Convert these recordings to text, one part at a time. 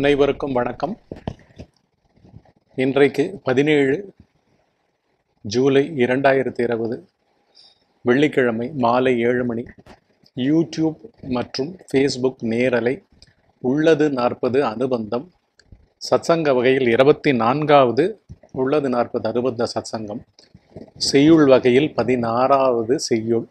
அனைவருக்கும் வணக்கம் இன்றைக்கு பதினேழு ஜூலை இரண்டாயிரத்தி இருபது வெள்ளிக்கிழமை மாலை ஏழு மணி யூடியூப் மற்றும் ஃபேஸ்புக் நேரலை உள்ளது நாற்பது அனுபந்தம் சத்சங்க வகையில் இருபத்தி நான்காவது உள்ளது நாற்பது அனுபந்த சத்சங்கம் செய்யுள் வகையில் பதினாறாவது செய்யுள்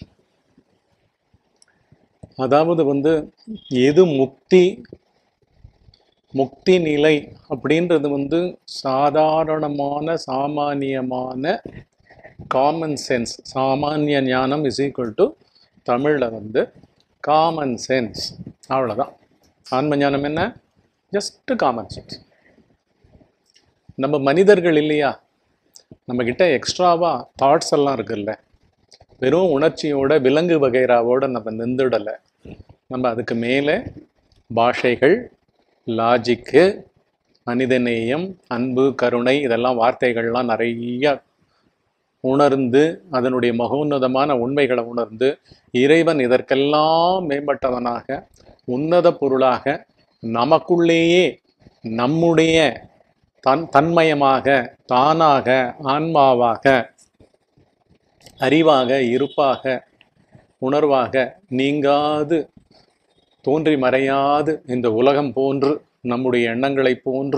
அதாவது வந்து எது முக்தி முக்தி நிலை அப்படின்றது வந்து சாதாரணமான சாமானியமான காமன் சென்ஸ் சாமானிய ஞானம் இஸ் ஈக்குவல் டு தமிழில் வந்து காமன் சென்ஸ் அவ்வளோதான் ஆன்ம ஞானம் என்ன ஜஸ்ட் காமன் சென்ஸ் நம்ம மனிதர்கள் இல்லையா நம்மக்கிட்ட எக்ஸ்ட்ராவா தாட்ஸ் எல்லாம் இருக்குல்ல வெறும் உணர்ச்சியோட விலங்கு வகைராவோட நம்ம நின்றுடலை நம்ம அதுக்கு மேலே பாஷைகள் லாஜிக்கு மனிதநேயம் அன்பு கருணை இதெல்லாம் வார்த்தைகள்லாம் நிறைய உணர்ந்து அதனுடைய மகோன்னதமான உண்மைகளை உணர்ந்து இறைவன் இதற்கெல்லாம் மேம்பட்டவனாக உன்னத பொருளாக நமக்குள்ளேயே நம்முடைய தன் தன்மயமாக தானாக ஆன்மாவாக அறிவாக இருப்பாக உணர்வாக நீங்காது தோன்றி மறையாது இந்த உலகம் போன்று நம்முடைய எண்ணங்களைப் போன்று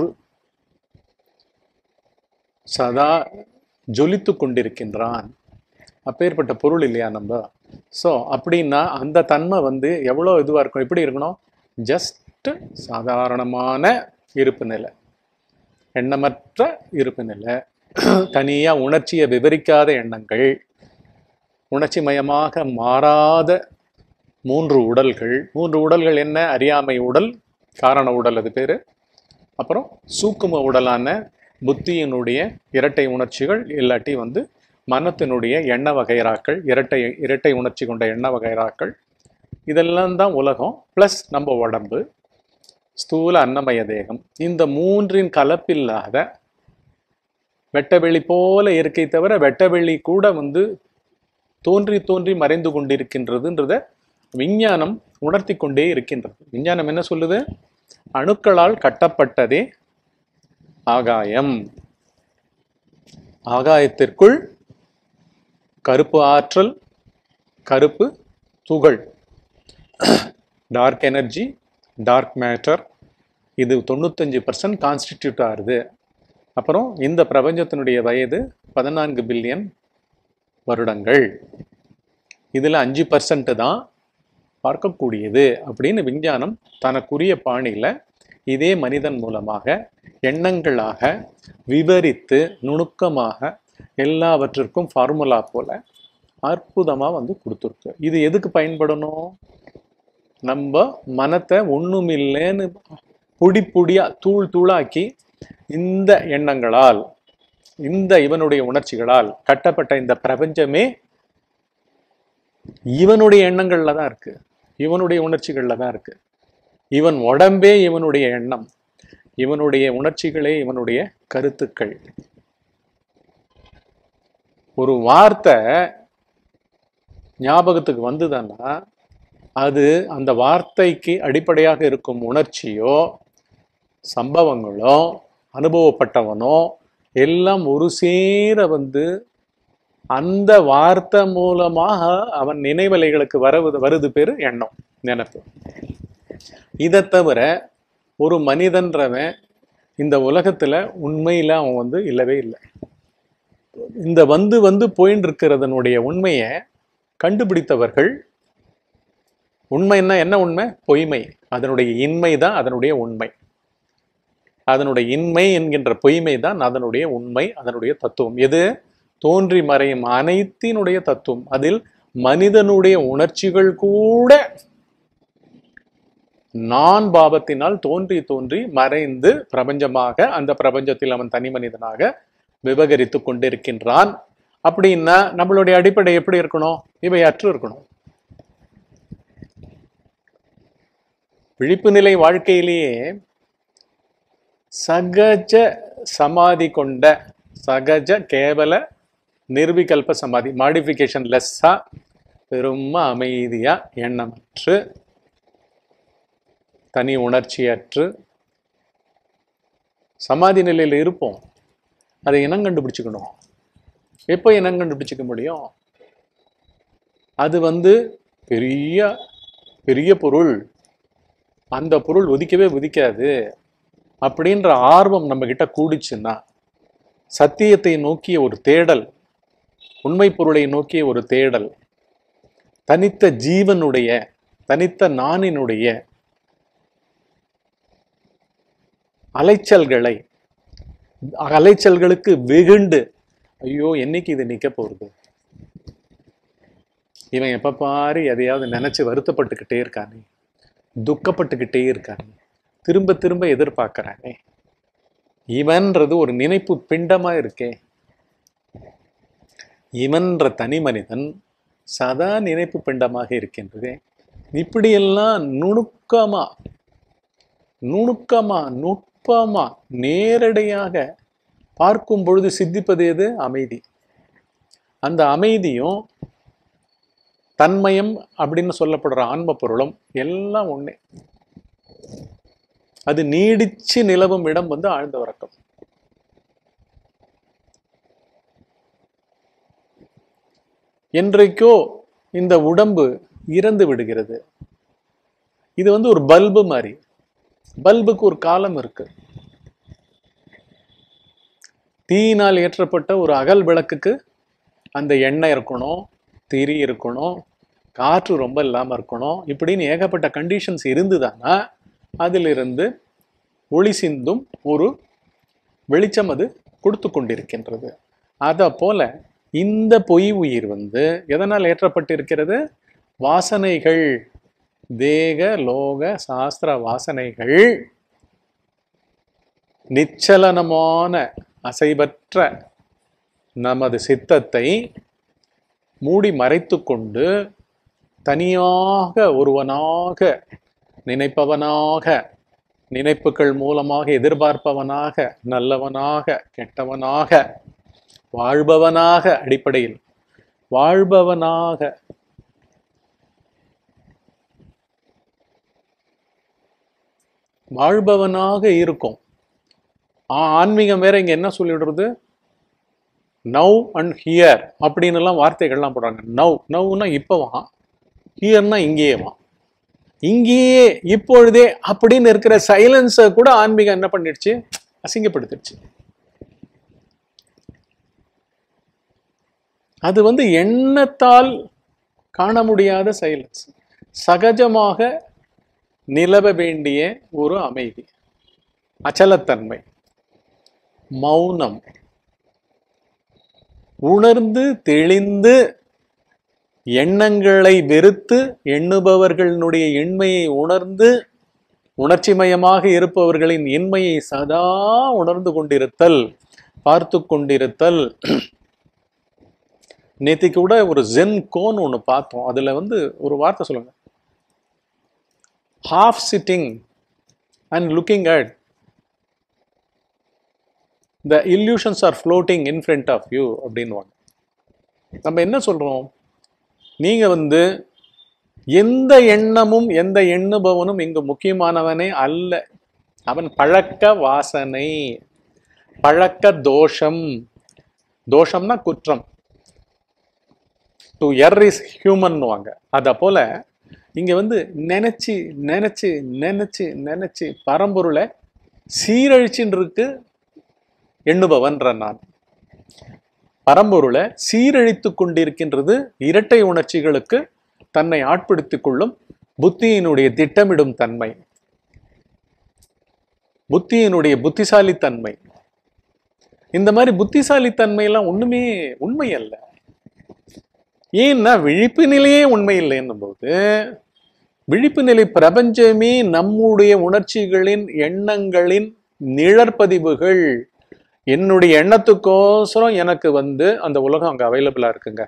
சதா ஜொலித்து கொண்டிருக்கின்றான் அப்பேற்பட்ட பொருள் இல்லையா நம்ம ஸோ அப்படின்னா அந்த தன்மை வந்து எவ்வளோ இதுவாக இருக்கும் எப்படி இருக்கணும் ஜஸ்ட் சாதாரணமான இருப்பு நிலை எண்ணமற்ற இருப்பு நிலை தனியாக உணர்ச்சியை விவரிக்காத எண்ணங்கள் உணர்ச்சி மயமாக மாறாத மூன்று உடல்கள் மூன்று உடல்கள் என்ன அறியாமை உடல் காரண உடல் அது பேர் அப்புறம் சூக்கும உடலான புத்தியினுடைய இரட்டை உணர்ச்சிகள் இல்லாட்டி வந்து மனத்தினுடைய எண்ண வகைராக்கள் இரட்டை இரட்டை உணர்ச்சி கொண்ட எண்ண வகைராக்கள் இதெல்லாம் தான் உலகம் ப்ளஸ் நம்ம உடம்பு ஸ்தூல அன்னமய தேகம் இந்த மூன்றின் கலப்பில்லாத வெட்டவெளி போல இருக்கை தவிர வெட்டவெளி கூட வந்து தோன்றி தோன்றி மறைந்து கொண்டிருக்கின்றதுன்றத விஞ்ஞானம் உணர்த்தி கொண்டே இருக்கின்றது விஞ்ஞானம் என்ன சொல்லுது அணுக்களால் கட்டப்பட்டதே ஆகாயம் ஆகாயத்திற்குள் கருப்பு ஆற்றல் கருப்பு துகள் டார்க் எனர்ஜி டார்க் மேட்டர் இது தொண்ணூத்தஞ்சு பர்சன்ட் கான்ஸ்டிடியூட் ஆகுது அப்புறம் இந்த பிரபஞ்சத்தினுடைய வயது பதினான்கு பில்லியன் வருடங்கள் இதில் அஞ்சு பர்சன்ட் தான் பார்க்கக்கூடியது அப்படின்னு விஞ்ஞானம் தனக்குரிய பாணியில் இதே மனிதன் மூலமாக எண்ணங்களாக விவரித்து நுணுக்கமாக எல்லாவற்றிற்கும் ஃபார்முலா போல அற்புதமாக வந்து கொடுத்துருக்கு இது எதுக்கு பயன்படணும் நம்ம மனத்தை ஒன்றுமில்லைன்னு பொடி பொடியாக தூள் தூளாக்கி இந்த எண்ணங்களால் இந்த இவனுடைய உணர்ச்சிகளால் கட்டப்பட்ட இந்த பிரபஞ்சமே இவனுடைய எண்ணங்கள்ல தான் இருக்கு இவனுடைய உணர்ச்சிகள்ல தான் இருக்கு இவன் உடம்பே இவனுடைய எண்ணம் இவனுடைய உணர்ச்சிகளே இவனுடைய கருத்துக்கள் ஒரு வார்த்தை ஞாபகத்துக்கு வந்ததுன்னா அது அந்த வார்த்தைக்கு அடிப்படையாக இருக்கும் உணர்ச்சியோ சம்பவங்களோ அனுபவப்பட்டவனோ எல்லாம் ஒரு சேர வந்து அந்த வார்த்தை மூலமாக அவன் நினைவலைகளுக்கு வரவது வருது பேரு எண்ணம் நினைப்பு இதை தவிர ஒரு மனிதன்றவன் இந்த உலகத்துல உண்மையில அவன் வந்து இல்லவே இல்லை இந்த வந்து வந்து போயின்னு இருக்கிறதனுடைய உண்மையை கண்டுபிடித்தவர்கள் உண்மைன்னா என்ன உண்மை பொய்மை அதனுடைய இன்மை தான் அதனுடைய உண்மை அதனுடைய இன்மை என்கின்ற பொய்மை தான் அதனுடைய உண்மை அதனுடைய தத்துவம் எது தோன்றி மறையும் அனைத்தினுடைய தத்துவம் அதில் மனிதனுடைய உணர்ச்சிகள் கூட நான் பாவத்தினால் தோன்றி தோன்றி மறைந்து பிரபஞ்சமாக அந்த பிரபஞ்சத்தில் அவன் தனி மனிதனாக விவகரித்து கொண்டிருக்கின்றான் அப்படின்னா நம்மளுடைய அடிப்படை எப்படி இருக்கணும் இவை அற்று இருக்கணும் விழிப்பு நிலை வாழ்க்கையிலேயே சகஜ சமாதி கொண்ட சகஜ கேவல நிர்விகல்ப சமாதி மாடிஃபிகேஷன் லெஸ்ஸா பெரும் அமைதியா எண்ணமற்று தனி உணர்ச்சியற்று சமாதி நிலையில இருப்போம் அதை இனம் கண்டுபிடிச்சுக்கணும் எப்போ இனம் கண்டுபிடிச்சிக்க முடியும் அது வந்து பெரிய பெரிய பொருள் அந்த பொருள் உதிக்கவே உதிக்காது அப்படின்ற ஆர்வம் நம்ம கிட்ட கூடிச்சுன்னா சத்தியத்தை நோக்கிய ஒரு தேடல் உண்மை பொருளை நோக்கிய ஒரு தேடல் தனித்த ஜீவனுடைய தனித்த நானினுடைய அலைச்சல்களை அலைச்சல்களுக்கு வெகுண்டு ஐயோ என்னைக்கு இது நிக்க போறது இவன் எப்ப பாரு எதையாவது நினைச்சு வருத்தப்பட்டுக்கிட்டே இருக்கானே துக்கப்பட்டுக்கிட்டே இருக்கானே திரும்ப திரும்ப எதிர்பார்க்கறானே இவன்றது ஒரு நினைப்பு பிண்டமா இருக்கே இவன்ற தனி மனிதன் சதா நினைப்பு பிண்டமாக இருக்கின்றதே இப்படியெல்லாம் நுணுக்கமா நுணுக்கமா நுட்பமா நேரடியாக பார்க்கும் பொழுது சித்திப்பது எது அமைதி அந்த அமைதியும் தன்மயம் அப்படின்னு சொல்லப்படுற ஆன்ம பொருளும் எல்லாம் ஒண்ணே அது நீடிச்சு நிலவும் இடம் வந்து ஆழ்ந்த உறக்கம் என்றைக்கோ இந்த உடம்பு இறந்து விடுகிறது இது வந்து ஒரு பல்பு மாதிரி பல்புக்கு ஒரு காலம் இருக்கு தீயினால் ஏற்றப்பட்ட ஒரு அகல் விளக்குக்கு அந்த எண்ணெய் இருக்கணும் திரி இருக்கணும் காற்று ரொம்ப இல்லாமல் இருக்கணும் இப்படின்னு ஏகப்பட்ட கண்டிஷன்ஸ் இருந்துதானா அதிலிருந்து ஒளி சிந்தும் ஒரு வெளிச்சம் அது கொடுத்து கொண்டிருக்கின்றது அதை போல இந்த பொய் உயிர் வந்து எதனால் ஏற்றப்பட்டிருக்கிறது வாசனைகள் தேக லோக சாஸ்திர வாசனைகள் நிச்சலனமான அசைவற்ற நமது சித்தத்தை மூடி மறைத்து கொண்டு தனியாக ஒருவனாக நினைப்பவனாக நினைப்புகள் மூலமாக எதிர்பார்ப்பவனாக நல்லவனாக கெட்டவனாக வாழ்பவனாக அடிப்படையில் வாழ்பவனாக வாழ்பவனாக இருக்கும் ஆ- ஆன்மீகம் வேற இங்க என்ன சொல்லிடுறது நவ் அண்ட் ஹியர் அப்படின்னு எல்லாம் வார்த்தைகள்லாம் போடுறாங்க நவ் நவ்னா இப்போவா ஹியர்னா இங்கேயேவா இங்கேயே இப்பொழுதே அப்படின்னு இருக்கிற சைலன்ஸை கூட ஆன்மீகம் என்ன பண்ணிடுச்சு அசிங்கப்படுத்திடுச்சு அது வந்து எண்ணத்தால் காண முடியாத சைலன்ஸ் சகஜமாக நிலவ வேண்டிய ஒரு அமைதி அச்சலத்தன்மை மௌனம் உணர்ந்து தெளிந்து எண்ணங்களை வெறுத்து எண்ணுபவர்களுடைய எண்மையை உணர்ந்து உணர்ச்சிமயமாக இருப்பவர்களின் இன்மையை சதா உணர்ந்து கொண்டிருத்தல் பார்த்து கொண்டிருத்தல் நேத்திக்கு கூட ஒரு ஜென் கோன் ஒன்று பார்த்தோம் அதுல வந்து ஒரு வார்த்தை சொல்லுங்க half sitting and looking at the illusions are floating in front of you அப்படின்னுவாங்க நம்ம என்ன சொல்றோம் நீங்க வந்து எந்த எண்ணமும் எந்த எண்ணுபவனும் இங்கு முக்கியமானவனே அல்ல அவன் பழக்க வாசனை பழக்க தோஷம் தோஷம்னா குற்றம் டு எர் இஸ் ஹியூமன்னுவாங்க அத போல இங்க வந்து நினைச்சு நினைச்சு நினைச்சு நினைச்சு பரம்பொருளை சீரழிச்சுன்னு இருக்கு எண்ணுபவன்ற நான் பரம்பொருளை சீரழித்து கொண்டிருக்கின்றது இரட்டை உணர்ச்சிகளுக்கு தன்னை ஆட்படுத்திக் கொள்ளும் புத்தியினுடைய திட்டமிடும் தன்மை புத்தியினுடைய புத்திசாலித்தன்மை இந்த மாதிரி புத்திசாலித்தன்மை எல்லாம் ஒண்ணுமே உண்மை அல்ல ஏன்னா விழிப்பு நிலையே உண்மை இல்லைன்னும் போது விழிப்பு நிலை பிரபஞ்சமே நம்முடைய உணர்ச்சிகளின் எண்ணங்களின் நிழற்பதிவுகள் என்னுடைய எண்ணத்துக்கோசரம் எனக்கு வந்து அந்த உலகம் அங்க அவைலபிளா இருக்குங்க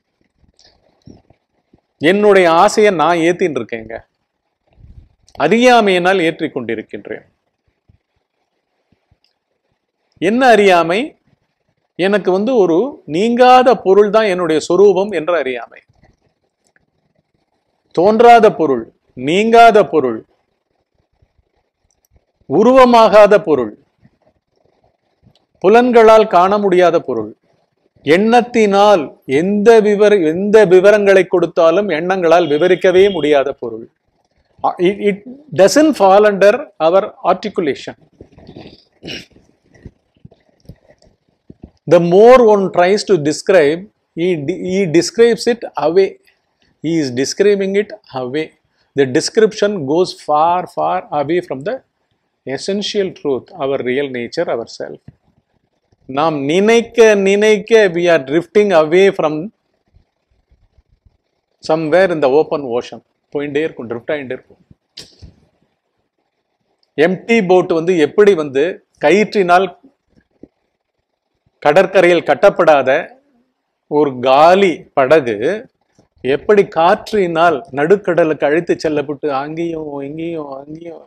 என்னுடைய ஆசையை நான் ஏத்தின்னு இருக்கேங்க அறியாமையினால் ஏற்றிக் கொண்டிருக்கின்றேன் என்ன அறியாமை எனக்கு வந்து ஒரு நீங்காத பொருள் தான் என்னுடைய சொரூபம் என்ற அறியாமை தோன்றாத பொருள் நீங்காத பொருள் உருவமாகாத பொருள் புலன்களால் காண முடியாத பொருள் எண்ணத்தினால் எந்த விவர எந்த விவரங்களை கொடுத்தாலும் எண்ணங்களால் விவரிக்கவே முடியாத பொருள் it doesn't fall under our articulation the more one tries to describe he, de- he describes it away he is describing it away the description goes far far away from the essential truth our real nature ourself நாம் நினைக்க நினைக்க we are drifting away from somewhere in the open ocean போயிட்டே இருக்கும் drift ஆகிட்டே இருக்கும் empty boat வந்து எப்படி வந்து கயிற்றினால் கடற்கரையில் கட்டப்படாத ஒரு காலி படகு எப்படி காற்றினால் நடுக்கடலுக்கு அழைத்து செல்லப்பட்டு அங்கேயும் இங்கேயும் அங்கேயும்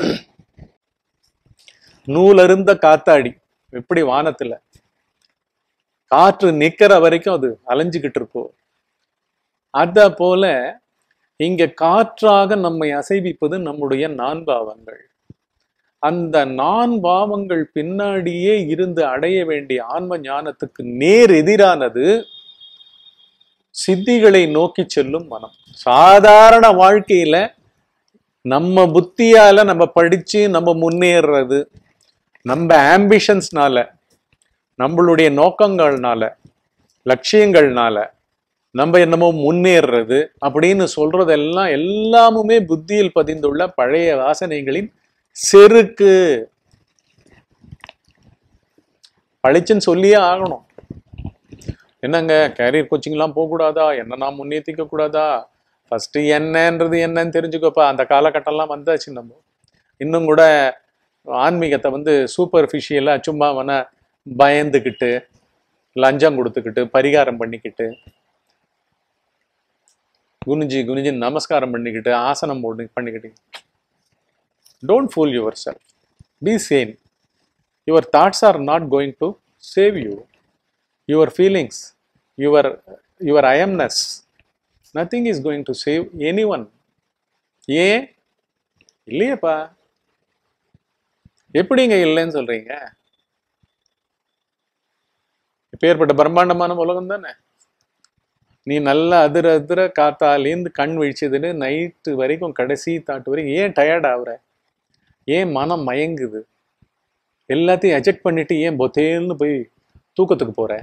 நூலருந்த காத்தாடி எப்படி வானத்துல காற்று நிக்கிற வரைக்கும் அது அலைஞ்சுக்கிட்டு இருக்கும் அத போல இங்க காற்றாக நம்மை அசைவிப்பது நம்முடைய நான்பாவங்கள் அந்த நான் பாவங்கள் பின்னாடியே இருந்து அடைய வேண்டிய ஆன்ம ஞானத்துக்கு நேர் எதிரானது சித்திகளை நோக்கி செல்லும் மனம் சாதாரண வாழ்க்கையில நம்ம புத்தியால நம்ம படிச்சு நம்ம முன்னேறுறது நம்ம ஆம்பிஷன்ஸ்னால நம்மளுடைய நோக்கங்கள்னால லட்சியங்கள்னால நம்ம என்னமோ முன்னேறுறது அப்படின்னு சொல்றதெல்லாம் எல்லாமுமே புத்தியில் பதிந்துள்ள பழைய வாசனைகளின் செருக்கு பழிச்சுன்னு சொல்லியே ஆகணும் என்னங்க கேரியர் கோச்சிங்லாம் போகக்கூடாதா என்ன நான் முன்னேற்றிக்க கூடாதா ஃபர்ஸ்ட் என்னன்றது என்னன்னு தெரிஞ்சுக்கோப்பா அந்த காலகட்டம்லாம் வந்தாச்சு நம்ம இன்னும் கூட ஆன்மீகத்தை வந்து சூப்பர்ஃபிஷியலாக சும்மா வேணா பயந்துக்கிட்டு லஞ்சம் கொடுத்துக்கிட்டு பரிகாரம் பண்ணிக்கிட்டு குனிஞ்சி குனிஞ்சி நமஸ்காரம் பண்ணிக்கிட்டு ஆசனம் போட்டு பண்ணிக்கிட்டு don't fool yourself be same your thoughts are not going to save you your feelings your your I amness nothing is going to save anyone ஏன் இல்லையேப்பா எப்படிங்க இல்லைன்னு சொல்றீங்க இப்பேற்பட்ட பிரம்மாண்டமான உலகம் தானே நீ நல்லா அதிர அதிர காத்தாலேருந்து கண் விழிச்சதுன்னு நைட்டு வரைக்கும் கடைசி தாட்டு வரைக்கும் ஏன் டயர்ட் ஆகுற ஏன் மனம் மயங்குது எல்லாத்தையும் அஜெக்ட் பண்ணிட்டு ஏன் பொத்தேல்னு போய் தூக்கத்துக்கு போற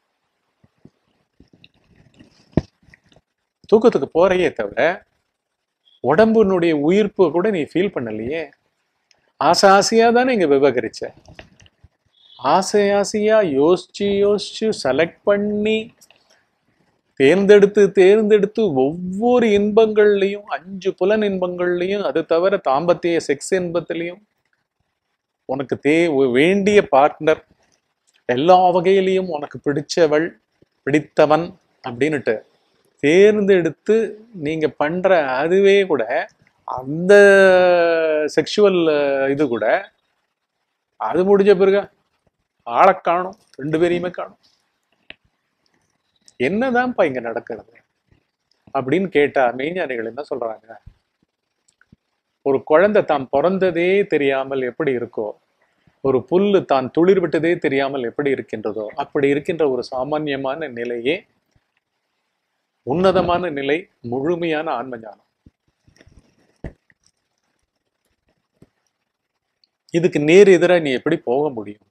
தூக்கத்துக்கு போறையே தவிர உடம்புனுடைய உயிர்ப்பு கூட நீ ஃபீல் பண்ணலையே ஆசை ஆசையா தானே இங்க விவகரிச்ச ஆசை ஆசையா யோசிச்சு யோசிச்சு செலக்ட் பண்ணி தேர்ந்தெடுத்து தேர்ந்தெடுத்து ஒவ்வொரு இன்பங்கள்லையும் அஞ்சு புலன் இன்பங்கள்லையும் அது தவிர தாம்பத்திய செக்ஸ் இன்பத்திலையும் உனக்கு தே வேண்டிய பார்ட்னர் எல்லா வகையிலையும் உனக்கு பிடிச்சவள் பிடித்தவன் அப்படின்னுட்டு தேர்ந்தெடுத்து நீங்க பண்ற அதுவே கூட அந்த செக்ஷுவல் இது கூட அது முடிஞ்ச பிறகு ஆளை காணும் ரெண்டு பேரையுமே காணும் என்னதான்ப்பா இங்க நடக்கிறது அப்படின்னு கேட்டா மெய்ஞானிகள் என்ன சொல்றாங்க ஒரு குழந்தை தான் பிறந்ததே தெரியாமல் எப்படி இருக்கோ ஒரு புல்லு தான் துளிர் விட்டதே தெரியாமல் எப்படி இருக்கின்றதோ அப்படி இருக்கின்ற ஒரு சாமான்யமான நிலையே உன்னதமான நிலை முழுமையான ஆன்ம ஞானம் இதுக்கு நேர் எதிராக நீ எப்படி போக முடியும்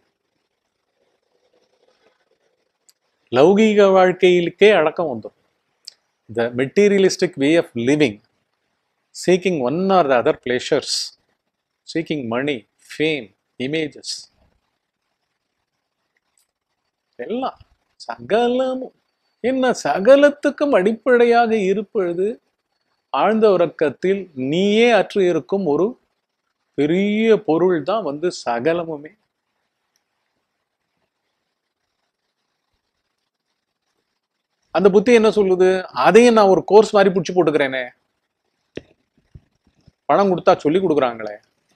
லௌகீக வாழ்க்கையிலுக்கே அடக்கம் வந்துடும் the materialistic way of living seeking one or the other pleasures seeking money fame images எல்லாம் சகலமும் என்ன சகலத்துக்கும் அடிப்படையாக இருப்பது ஆழ்ந்த உறக்கத்தில் நீயே அற்று இருக்கும் ஒரு பெரிய பொருள் தான் வந்து சகலமுமே அந்த புத்தி என்ன சொல்லுது அதையும் நான் ஒரு கோர்ஸ் மாதிரி பிடிச்சி போட்டுக்கிறேனே பணம் கொடுத்தா சொல்லி கொடுக்குறாங்களே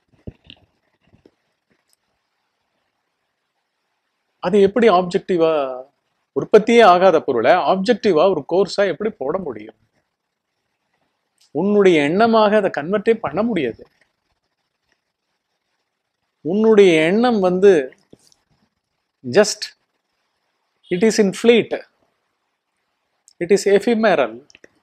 அது எப்படி ஆப்ஜெக்டிவா உற்பத்தியே ஆகாத பொருளை ஆப்ஜெக்டிவா ஒரு கோர்ஸா எப்படி போட முடியும் உன்னுடைய எண்ணமாக அதை கன்வெர்ட்டே பண்ண முடியாது உன்னுடைய எண்ணம் வந்து just it is in fleet it is ephemeral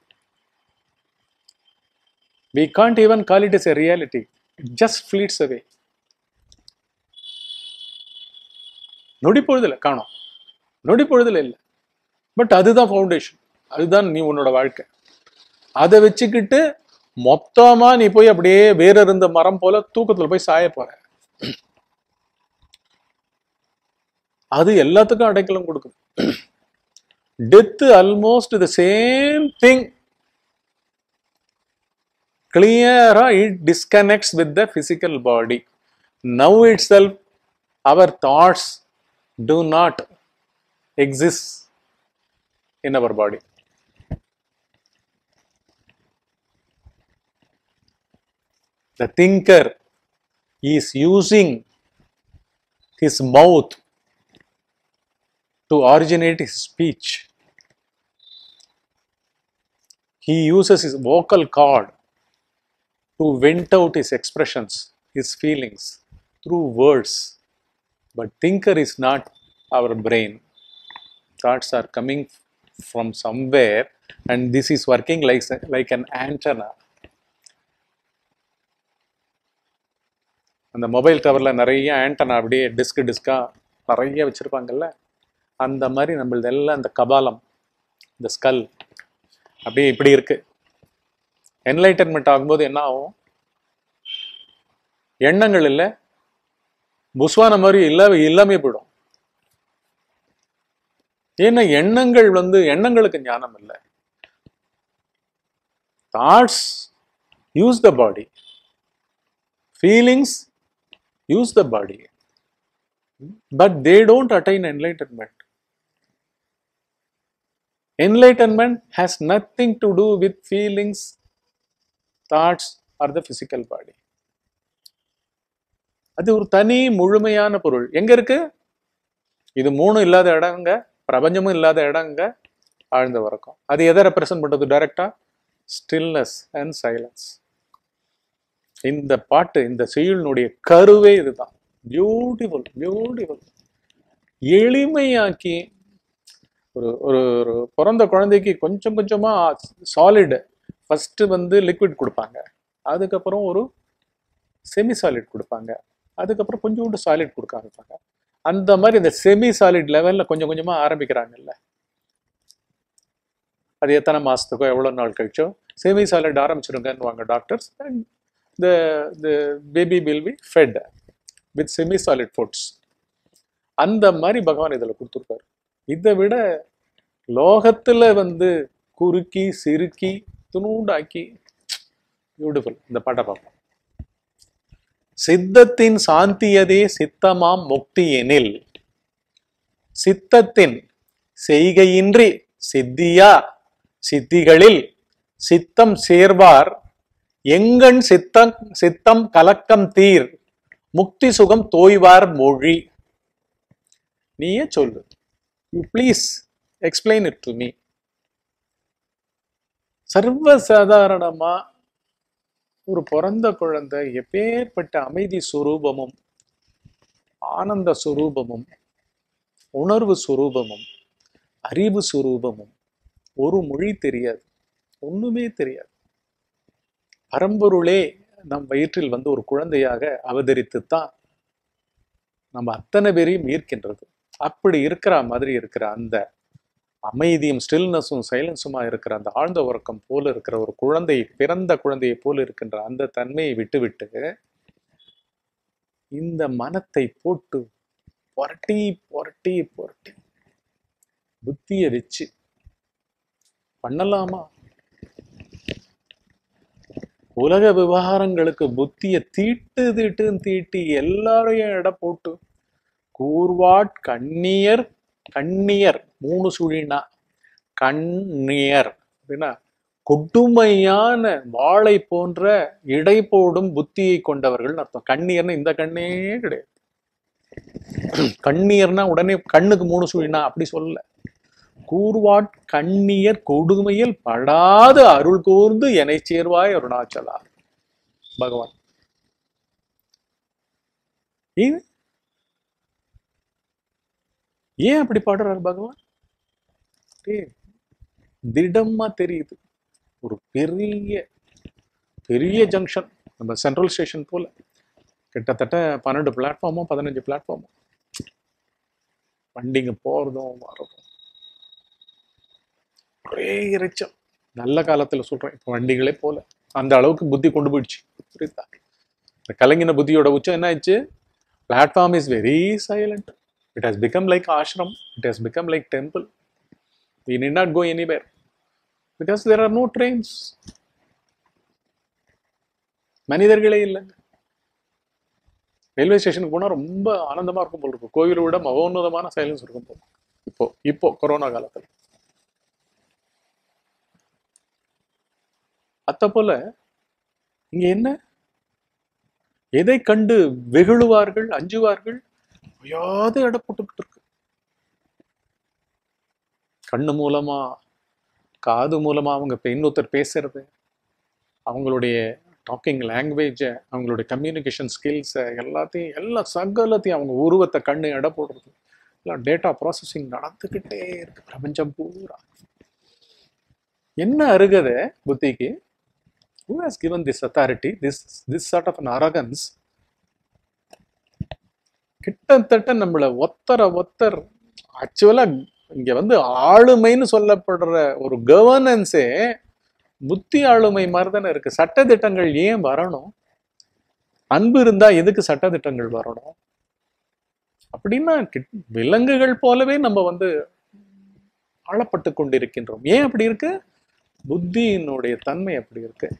we can't even call it as a reality it just fleets away நொடி பொழுதுல காணும் நொடி பொழுதுல இல்லை பட் அதுதான் ஃபவுண்டேஷன் அதுதான் நீ உன்னோட வாழ்க்கை அதை வச்சுக்கிட்டு மொத்தமா நீ போய் அப்படியே வேற இருந்த மரம் போல தூக்கத்துல போய் சாய போற அது எல்லாத்துக்கும் அடைக்கலம் கொடுக்குது death almost the same thing கிளியரா it disconnects with the physical body now itself our thoughts to not exist in our body. The thinker is using his mouth to originate his speech. He uses his vocal cord to vent out his expressions, his feelings through words. But thinker is not our brain. Thoughts are coming from somewhere and this is working like, like an antenna. அந்த mobile கவரில் நிறைய antenna அப்படியே disk டிஸ்காக நிறைய வச்சுருப்பாங்கல்ல அந்த மாதிரி நம்மளது எல்லாம் இந்த கபாலம் இந்த ஸ்கல் அப்படியே இப்படி இருக்கு என்லைட்டன்மெண்ட் ஆகும்போது என்ன ஆகும் எண்ணங்கள் இல்லை புஸ்வான மாதிரி இல்ல இல்லாமே போயிடும் ஏன்னா எண்ணங்கள் வந்து எண்ணங்களுக்கு ஞானம் இல்லை thoughts use the body feelings use the body but they don't attain enlightenment enlightenment has nothing to do with feelings thoughts or the physical body அது ஒரு தனி முழுமையான பொருள் எங்க இருக்கு இது மூணு இல்லாத இடங்க பிரபஞ்சமும் இல்லாத இடங்க ஆழ்ந்த உறக்கம் அது எதை ரெப்ரசன்ட் பண்றது டைரக்டா ஸ்டில்னஸ் அண்ட் சைலன்ஸ் இந்த பாட்டு இந்த செய்யுளினுடைய கருவே இதுதான் பியூட்டிஃபுல் பியூட்டிஃபுல் எளிமையாக்கி ஒரு ஒரு ஒரு பிறந்த குழந்தைக்கு கொஞ்சம் கொஞ்சமா சாலிட் ஃபர்ஸ்ட் வந்து லிக்விட் கொடுப்பாங்க அதுக்கப்புறம் ஒரு செமி சாலிட் கொடுப்பாங்க அதுக்கப்புறம் கொஞ்சோண்டு சாலிட் கொடுக்க ஆரம்பிப்பாங்க அந்த மாதிரி இந்த செமி சாலிட் லெவல்ல கொஞ்சம் கொஞ்சமா ஆரம்பிக்கிறாங்கல்ல அது எத்தனை மாசத்துக்கோ எவ்வளோ நாள் கழிச்சோ செமி சாலிட் ஆரம்பிச்சிருங்கன்னு வாங்க doctors and the the baby will be fed with semi solid foods அந்த மாதிரி பகவான் இதில் கொடுத்துருக்காரு இதை விட லோகத்துல வந்து குறுக்கி சிறுக்கி துணூண்டாக்கி பியூட்டிஃபுல் இந்த பாட்டை பார்ப்போம் சித்தத்தின் சாந்தியதே சித்தமாம் முக்தி எனில் சித்தத்தின் செய்கையின்றி சித்தியா சித்திகளில் சித்தம் சேர்வார் எங்கண் சித்தம் சித்தம் கலக்கம் தீர் முக்தி சுகம் தோய்வார் மொழி நீயே சொல்லு you please explain it to me சர்வசாதாரணமா ஒரு பிறந்த குழந்தை எப்பேற்பட்ட அமைதி சுரூபமும் ஆனந்த சுரூபமும் உணர்வு சுரூபமும் அறிவு சுரூபமும் ஒரு மொழி தெரியாது ஒண்ணுமே தெரியாது பரம்பொருளே நம் வயிற்றில் வந்து ஒரு குழந்தையாக அவதரித்துத்தான் நம்ம அத்தனை பேரையும் ஈர்க்கின்றது அப்படி இருக்கிற மாதிரி இருக்கிற அந்த அமைதியும் ஸ்டில்னஸும் சைலன்ஸுமா இருக்கிற அந்த ஆழ்ந்த உறக்கம் போல இருக்கிற ஒரு குழந்தை பிறந்த குழந்தையை போல இருக்கின்ற அந்த தன்மையை விட்டுவிட்டு இந்த மனத்தை போட்டு புரட்டி புரட்டி புரட்டி புத்திய வச்சு பண்ணலாமா உலக விவகாரங்களுக்கு புத்திய தீட்டு தீட்டுன்னு தீட்டி எல்லாரையும் எடை போட்டு கூர்வாட் கண்ணியர் கண்ணியர் மூணு சுழினா கண்ணியர் அப்படின்னா கொடுமையான வாளை போன்ற இடை போடும் புத்தியை கொண்டவர்கள் அர்த்தம் கண்ணியர்னு இந்த கண்ணே கிடையாது கண்ணியர்னா உடனே கண்ணுக்கு மூணு சுழினா அப்படி சொல்லல கூர்வாட் கண்ணியர் கொடுமையில் படாத அருள் கூர்ந்து எனை சேர்வாய் அருணாச்சலா பகவான் இது ஏன் அப்படி பாடுறாரு பகவான் டேய், திடமா தெரியுது ஒரு பெரிய பெரிய ஜங்ஷன் நம்ம சென்ட்ரல் ஸ்டேஷன் போல கிட்டத்தட்ட பன்னெண்டு பிளாட்ஃபார்மோ பதினஞ்சு பிளாட்ஃபார்மோ வண்டிங்க போறதும் வரதும் ஒரே இறைச்சல் நல்ல காலத்துல சொல்றேன் இப்போ வண்டிகளே போல அந்த அளவுக்கு புத்தி கொண்டு போயிடுச்சு புரியுதா இந்த கலங்கின புத்தியோட உச்சம் என்ன ஆயிடுச்சு platform is very silent it has become like ashram it has become like temple we need not go anywhere because there are no trains மனிதர்களே இல்லைங்க ரயில்வே ஸ்டேஷனுக்கு போனால் ரொம்ப ஆனந்தமா இருக்கும் போல இருக்கும் கோவிலை விட மகோன்னதமான சைலன்ஸ் இருக்கும் போல இப்போ இப்போ கொரோனா காலத்துல அத்த போல இங்க என்ன எதை கண்டு வெகுழுவார்கள் அஞ்சுவார்கள் ஓயாத எடை போட்டுக்கிட்டு இருக்கு கண்ணு மூலமா காது மூலமா அவங்க இப்ப இன்னொருத்தர் பேசுறது அவங்களுடைய டாக்கிங் லாங்குவேஜை அவங்களுடைய கம்யூனிகேஷன் ஸ்கில்ஸை எல்லாத்தையும் எல்லா சகலத்தையும் அவங்க உருவத்தை கண்ணு எடை போடுறது எல்லாம் டேட்டா ப்ராசஸிங் நடந்துக்கிட்டே இருக்கு பிரபஞ்சம் பூரா என்ன அருகதை புத்திக்கு who has given this authority this this sort of an arrogance கிட்டத்தட்ட நம்மள ஒத்தர ஒத்தர் ஆக்சுவலா இங்க வந்து ஆளுமைன்னு சொல்லப்படுற ஒரு கவர்னன்ஸே புத்தி ஆளுமை மாதிரி தானே இருக்கு சட்டதிட்டங்கள் ஏன் வரணும் அன்பு இருந்தா எதுக்கு சட்டதிட்டங்கள் வரணும் அப்படின்னா கிட்- விலங்குகள் போலவே நம்ம வந்து ஆளப்பட்டு கொண்டிருக்கின்றோம் ஏன் அப்படி இருக்கு புத்தியினுடைய தன்மை அப்படி இருக்கு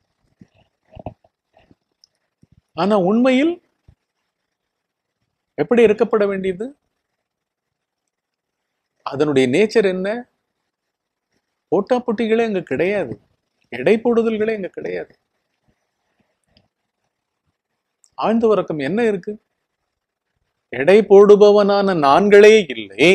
ஆனா உண்மையில் எப்படி இருக்கப்பட வேண்டியது அதனுடைய நேச்சர் என்ன போட்டாப்பொட்டிகளே அங்க கிடையாது எடை போடுதல்களே அங்க கிடையாது ஆழ்ந்த உறக்கம் என்ன இருக்கு எடை போடுபவனான நான்களே இல்லை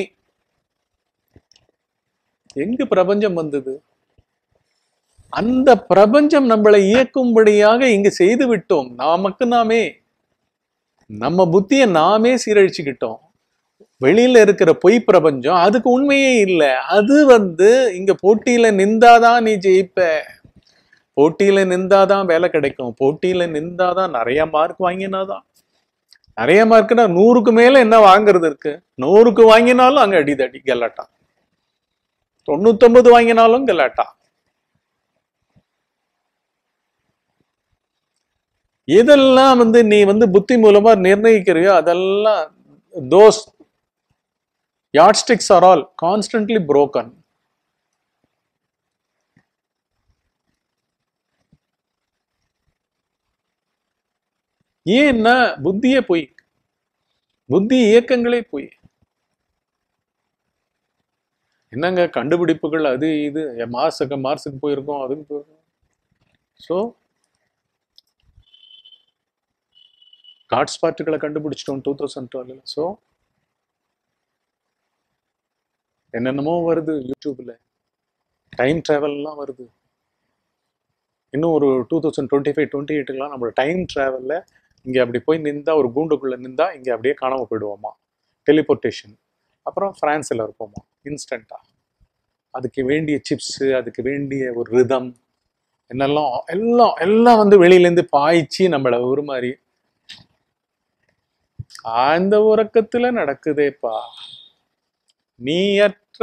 எங்கு பிரபஞ்சம் வந்தது அந்த பிரபஞ்சம் நம்மளை இயக்கும்படியாக இங்கு செய்து விட்டோம் நமக்கு நாமே நம்ம புத்தியை நாமே சீரழிச்சுக்கிட்டோம் வெளியில இருக்கிற பொய் பிரபஞ்சம் அதுக்கு உண்மையே இல்லை அது வந்து இங்க போட்டியில நிந்தாதான் நீ ஜெயிப்ப போட்டியில நிந்தாதான் வேலை கிடைக்கும் போட்டியில நிந்தாதான் நிறைய மார்க் வாங்கினாதான் நிறைய மார்க்னா நூறுக்கு மேல என்ன வாங்குறது இருக்கு நூறுக்கு வாங்கினாலும் அங்க அடிதடி கலாட்டா தொண்ணூத்தொன்பது வாங்கினாலும் கலாட்டா எதெல்லாம் வந்து நீ வந்து புத்தி மூலமா நிர்ணயிக்கிறியோ அதெல்லாம் those yardsticks are all constantly broken ஏன்னா புத்தியே போய் புத்தி இயக்கங்களே போய் என்னங்க கண்டுபிடிப்புகள் அது இது மார்ஸுக்கு மார்ஸுக்கு போயிருக்கோம் அதுக்கு போயிருக்கோம் ஸோ காட்ஸ் பார்ட்டுகளை கண்டுபிடிச்சிட்டோம் டூ தௌசண்ட் டுவெல் ஸோ என்னென்னமோ வருது யூடியூப்ல டைம் ட்ராவல்லாம் வருது இன்னும் ஒரு two thousand twenty five twenty எயிட்டுக்கெலாம் நம்மளோட டைம் ட்ராவலில் இங்கே அப்படி போய் நின்றா ஒரு கூண்டுக்குள்ளே நின்றா இங்கே அப்படியே காணாமல் போயிடுவோமா டெலிபோர்ட்டேஷன் அப்புறம் ஃப்ரான்ஸில் இருப்போமா இன்ஸ்டண்ட்டாக அதுக்கு வேண்டிய சிப்ஸு அதுக்கு வேண்டிய ஒரு ரிதம் என்னெல்லாம் எல்லாம் எல்லாம் வந்து வெளியிலேருந்து பாய்ச்சி நம்மளை ஒரு மாதிரி ஆழ்ந்த உறக்கத்துல நடக்குதேப்பா நீயற்ற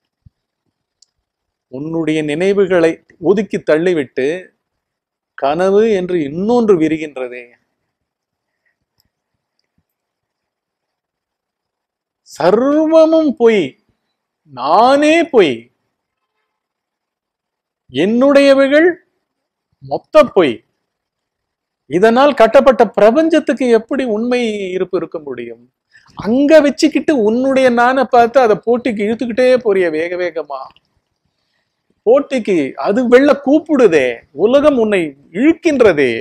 உன்னுடைய நினைவுகளை ஒதுக்கி தள்ளிவிட்டு கனவு என்று இன்னொன்று விரிகின்றதே சர்வமும் பொய் நானே பொய் என்னுடையவைகள் மொத்த பொய் இதனால் கட்டப்பட்ட பிரபஞ்சத்துக்கு எப்படி உண்மை இருப்பு இருக்க முடியும் அங்க வச்சுக்கிட்டு உன்னுடைய நானை பார்த்து அதை போட்டிக்கு இழுத்துக்கிட்டே போறிய வேக வேகமா போட்டிக்கு அது வெள்ள கூப்பிடுதே உலகம் உன்னை இழுக்கின்றதே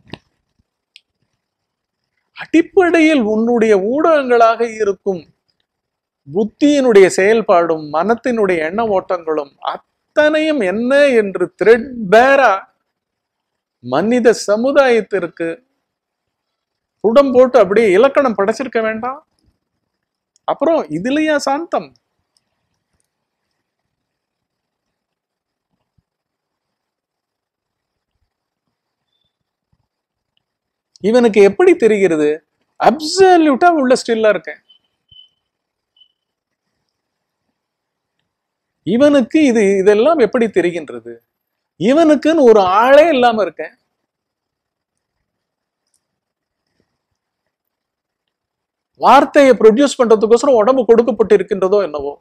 அடிப்படையில் உன்னுடைய ஊடகங்களாக இருக்கும் புத்தியினுடைய செயல்பாடும் மனத்தினுடைய எண்ண ஓட்டங்களும் அத்தனையும் என்ன என்று த்ரெட் பேரா மனித சமுதாயத்திற்கு புடம் போட்டு அப்படியே இலக்கணம் படைச்சிருக்க வேண்டாம் அப்புறம் இதுலயா சாந்தம் இவனுக்கு எப்படி தெரிகிறது அப்சல்யூட்டா உள்ள ஸ்டில்லா இருக்கேன் இவனுக்கு இது இதெல்லாம் எப்படி தெரிகின்றது இவனுக்குன்னு ஒரு ஆளே இல்லாம இருக்கேன் வார்த்தையை ப்ரொடியூஸ் பண்றதுக்கோசரம் உடம்பு கொடுக்கப்பட்டு இருக்கின்றதோ என்னவோ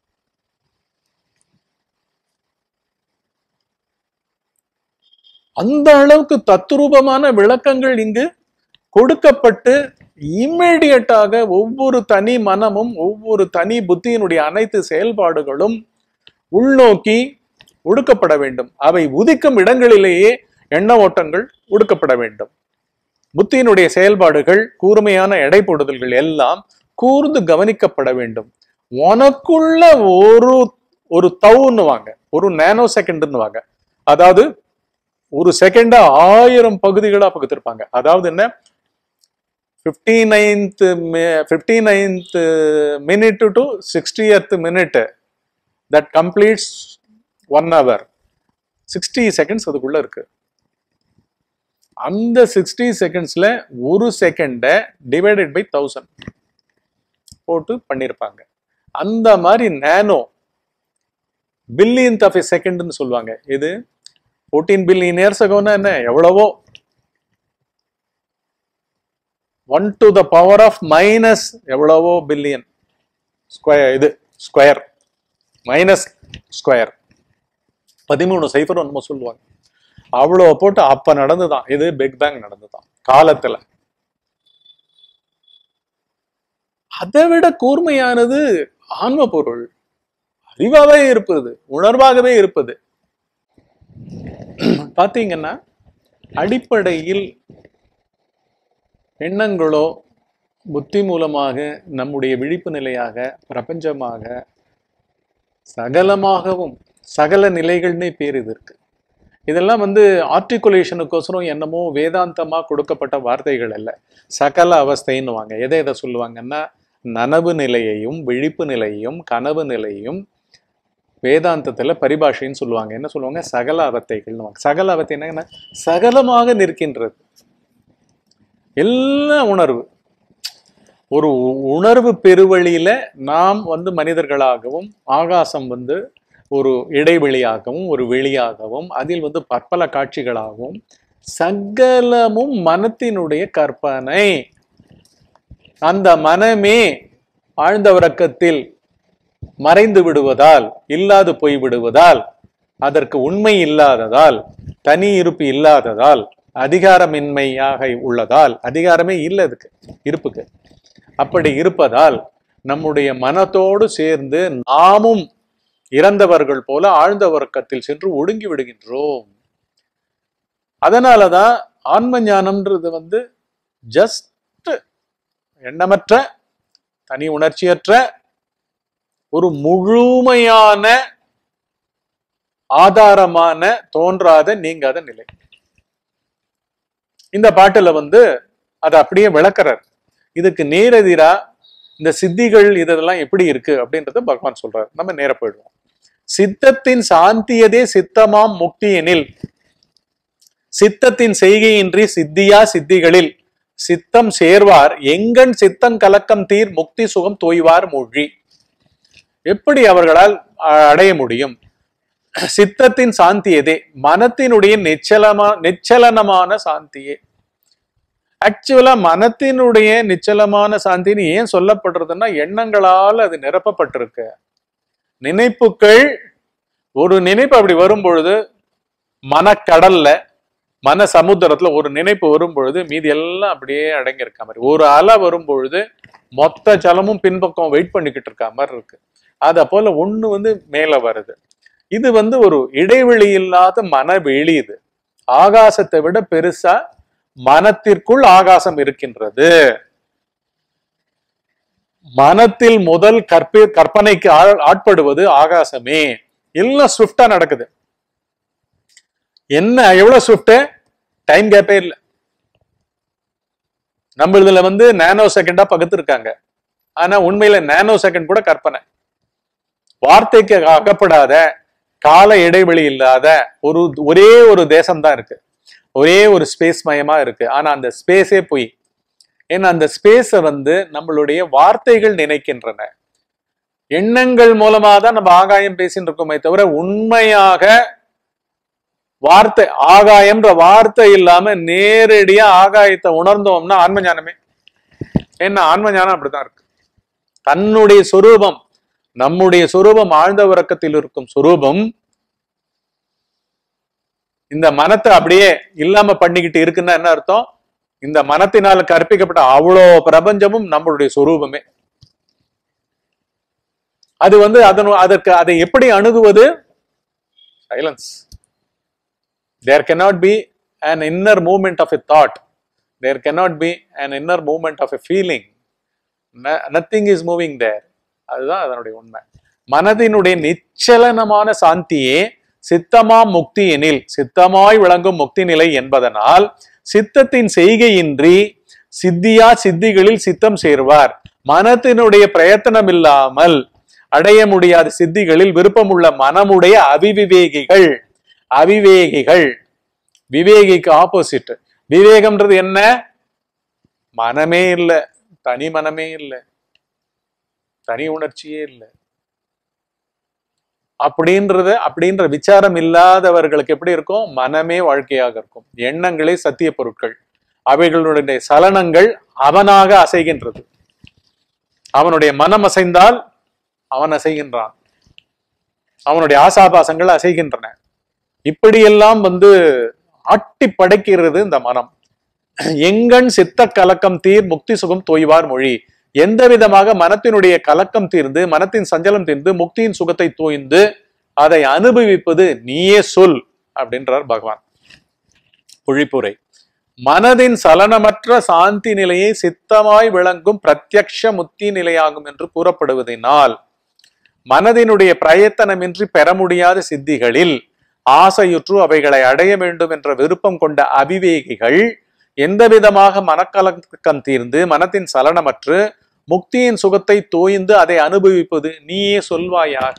அந்த அளவுக்கு தத்துரூபமான விளக்கங்கள் இங்கு கொடுக்கப்பட்டு இம்மிடியட்டாக ஒவ்வொரு தனி மனமும் ஒவ்வொரு தனி புத்தியினுடைய அனைத்து செயல்பாடுகளும் உள்நோக்கி ஒடுக்கப்பட வேண்டும் அவை உதிக்கும் இடங்களிலேயே எண்ண ஓட்டங்கள் ஒடுக்கப்பட வேண்டும் புத்தியினுடைய செயல்பாடுகள் கூர்மையான எடைப்படுதல்கள் எல்லாம் கூர்ந்து கவனிக்கப்பட வேண்டும் உனக்குள்ள ஒரு ஒரு தவுன்னுவாங்க ஒரு நேனோ செகண்ட்னுவாங்க அதாவது ஒரு செகண்டா ஆயிரம் பகுதிகளா பகுத்திருப்பாங்க அதாவது என்ன fifty ninth fifty ninth minute to sixtieth minute that completes one hour sixty seconds அதுக்குள்ள இருக்கு அந்த சிக்ஸ்டி செகண்ட்ஸ்ல ஒரு செகண்டை டிவைடட் பை தௌசண்ட் போட்டு பண்ணியிருப்பாங்க அந்த மாதிரி நேனோ பில்லியன்த் ஆஃப் எ செகண்ட்னு சொல்லுவாங்க இது ஃபோர்டீன் பில்லியன் இயர்ஸ் அகோன்னா என்ன எவ்வளவோ one to the power of minus எவ்வளவோ பில்லியன் ஸ்கொயர் இது ஸ்கொயர் மைனஸ் ஸ்கொயர் பதிமூணு சைஃபர் என்னமோ சொல்லுவாங்க அவ்வளோ போட்டு அப்ப நடந்துதான் இது பிக் பேங் நடந்துதான் காலத்துல அதை விட கூர்மையானது ஆன்ம பொருள் அறிவாவே இருப்பது உணர்வாகவே இருப்பது பாத்தீங்கன்னா அடிப்படையில் எண்ணங்களோ புத்தி மூலமாக நம்முடைய விழிப்பு நிலையாக பிரபஞ்சமாக சகலமாகவும் சகல நிலைகள்னே பேர் இது இருக்கு இதெல்லாம் வந்து ஆர்டிகுலேஷனுக்கோசரம் என்னமோ வேதாந்தமா கொடுக்கப்பட்ட வார்த்தைகள் அல்ல சகல அவஸ்தைன்னுவாங்க எதை எதை சொல்லுவாங்கன்னா நனவு நிலையையும் விழிப்பு நிலையையும் கனவு நிலையும் வேதாந்தத்துல பரிபாஷைன்னு சொல்லுவாங்க என்ன சொல்லுவாங்க சகல அவத்தைகள்னுவாங்க சகல அவத்தை என்ன சகலமாக நிற்கின்றது எல்லாம் உணர்வு ஒரு உணர்வு பெருவழியில நாம் வந்து மனிதர்களாகவும் ஆகாசம் வந்து ஒரு இடைவெளியாகவும் ஒரு வெளியாகவும் அதில் வந்து பற்பல காட்சிகளாகவும் சகலமும் மனத்தினுடைய கற்பனை அந்த மனமே ஆழ்ந்த உறக்கத்தில் மறைந்து விடுவதால் இல்லாது போய் விடுவதால் அதற்கு உண்மை இல்லாததால் தனி இருப்பு இல்லாததால் அதிகாரமின்மையாக உள்ளதால் அதிகாரமே இல்லை அதுக்கு இருப்புக்கு அப்படி இருப்பதால் நம்முடைய மனத்தோடு சேர்ந்து நாமும் இறந்தவர்கள் போல ஆழ்ந்த உறக்கத்தில் சென்று ஒடுங்கி விடுகின்றோம் அதனாலதான் ஆன்ம ஞானம்ன்றது வந்து ஜஸ்ட் எண்ணமற்ற தனி உணர்ச்சியற்ற ஒரு முழுமையான ஆதாரமான தோன்றாத நீங்காத நிலை இந்த பாட்டுல வந்து அதை அப்படியே விளக்குறார் இதுக்கு நேரெதிரா இந்த சித்திகள் இதெல்லாம் எப்படி இருக்கு அப்படின்றத பகவான் சொல்றார் நம்ம நேர போயிடுவோம் சித்தத்தின் சாந்தியதே சித்தமாம் முக்தி எனில் சித்தத்தின் செய்கையின்றி சித்தியா சித்திகளில் சித்தம் சேர்வார் எங்கன் சித்தம் கலக்கம் தீர் முக்தி சுகம் தோய்வார் மொழி எப்படி அவர்களால் அ- அடைய முடியும் சித்தத்தின் சாந்தியதே மனத்தினுடைய நிச்சலமா நிச்சலனமான சாந்தியே ஆக்சுவலா மனத்தினுடைய நிச்சலமான சாந்தின்னு ஏன் சொல்லப்படுறதுன்னா எண்ணங்களால் அது நிரப்பப்பட்டிருக்கு நினைப்புகள் ஒரு நினைப்பு அப்படி வரும் பொழுது மனக்கடல்ல மன சமுத்திரத்துல ஒரு நினைப்பு வரும் பொழுது மீதி எல்லாம் அப்படியே அடங்கி இருக்க மாதிரி ஒரு அலை வரும் பொழுது மொத்த ஜலமும் பின்பக்கம் வெயிட் பண்ணிக்கிட்டு இருக்க மாதிரி இருக்கு அத போல ஒண்ணு வந்து மேல வருது இது வந்து ஒரு இடைவெளி இல்லாத மனவெளி இது ஆகாசத்தை விட பெருசா மனத்திற்குள் ஆகாசம் இருக்கின்றது மனத்தில் முதல் கற்ப கற்பனைக்கு ஆள்- ஆட்படுவது ஆகாசமே எல்லாம் ஸ்விஃப்டா நடக்குது என்ன எவ்வளவு ஸ்விஃப்ட் டைம் கேப்பே இல்லை நம்ம இதுல வந்து நானோ செகண்டா பகுத்து இருக்காங்க ஆனா உண்மையில நானோ செகண்ட் கூட கற்பனை வார்த்தைக்கு அகப்படாத கால இடைவெளி இல்லாத ஒரு ஒரே ஒரு தேசம்தான் இருக்கு ஒரே ஒரு ஸ்பேஸ் மயமா இருக்கு ஆனா அந்த ஸ்பேஸே போய் ஏன்னா அந்த ஸ்பேஸை வந்து நம்மளுடைய வார்த்தைகள் நினைக்கின்றன எண்ணங்கள் மூலமா தான் நம்ம ஆகாயம் பேசிட்டு இருக்கோமே தவிர உண்மையாக வார்த்தை ஆகாயம்ன்ற வார்த்தை இல்லாம நேரடியா ஆகாயத்தை உணர்ந்தோம்னா ஆன்ம ஞானமே ஏன்னா ஆன்ம ஞானம் அப்படித்தான் இருக்கு தன்னுடைய சொரூபம் நம்முடைய சொரூபம் ஆழ்ந்த உறக்கத்தில் இருக்கும் சொரூபம் இந்த மனத்தை அப்படியே இல்லாம பண்ணிக்கிட்டு இருக்குன்னா என்ன அர்த்தம் இந்த மனத்தினால் கற்பிக்கப்பட்ட அவ்வளோ பிரபஞ்சமும் நம்மளுடைய சொரூபமே அது வந்து அதன் அதற்கு அதை எப்படி அணுகுவது silence there cannot be an inner movement of a thought there cannot be an inner movement of a feeling No- nothing is moving there அதுதான் அதனுடைய உண்மை மனதினுடைய நிச்சலனமான சாந்தியே சித்தமா முக்தி எனில் சித்தமாய் விளங்கும் முக்தி நிலை என்பதனால் சித்தத்தின் செய்கையின்றி சித்தியா சித்திகளில் சித்தம் சேர்வார் மனத்தினுடைய பிரயத்தனம் இல்லாமல் அடைய முடியாத சித்திகளில் விருப்பமுள்ள மனமுடைய அவிவிவேகிகள் அவிவேகிகள் விவேகிக்கு ஆப்போசிட் விவேகம்ன்றது என்ன மனமே இல்லை தனி மனமே இல்லை தனி உணர்ச்சியே இல்லை அப்படின்றது அப்படின்ற விசாரம் இல்லாதவர்களுக்கு எப்படி இருக்கும் மனமே வாழ்க்கையாக இருக்கும் எண்ணங்களே சத்திய பொருட்கள் அவைகளுடைய சலனங்கள் அவனாக அசைகின்றது அவனுடைய மனம் அசைந்தால் அவன் அசைகின்றான் அவனுடைய ஆசாபாசங்கள் அசைகின்றன இப்படியெல்லாம் வந்து ஆட்டி படைக்கிறது இந்த மனம் எங்கண் சித்த கலக்கம் தீர் முக்தி சுகம் தோய்வார் மொழி எந்த விதமாக மனத்தினுடைய கலக்கம் தீர்ந்து மனத்தின் சஞ்சலம் தீர்ந்து முக்தியின் சுகத்தை தோய்ந்து அதை அனுபவிப்பது நீயே சொல் அப்படின்றார் பகவான் பொழிப்புரை மனதின் சலனமற்ற சாந்தி நிலையை சித்தமாய் விளங்கும் பிரத்யக்ஷ முக்தி நிலையாகும் என்று கூறப்படுவதனால் மனதினுடைய பிரயத்தனமின்றி பெற முடியாத சித்திகளில் ஆசையுற்று அவைகளை அடைய வேண்டும் என்ற விருப்பம் கொண்ட அவிவேகிகள் எந்த விதமாக மனக்கலக்கம் தீர்ந்து மனத்தின் சலனமற்று முக்தியின் சுகத்தை தோய்ந்து அதை அனுபவிப்பது நீயே சொல்வாயாக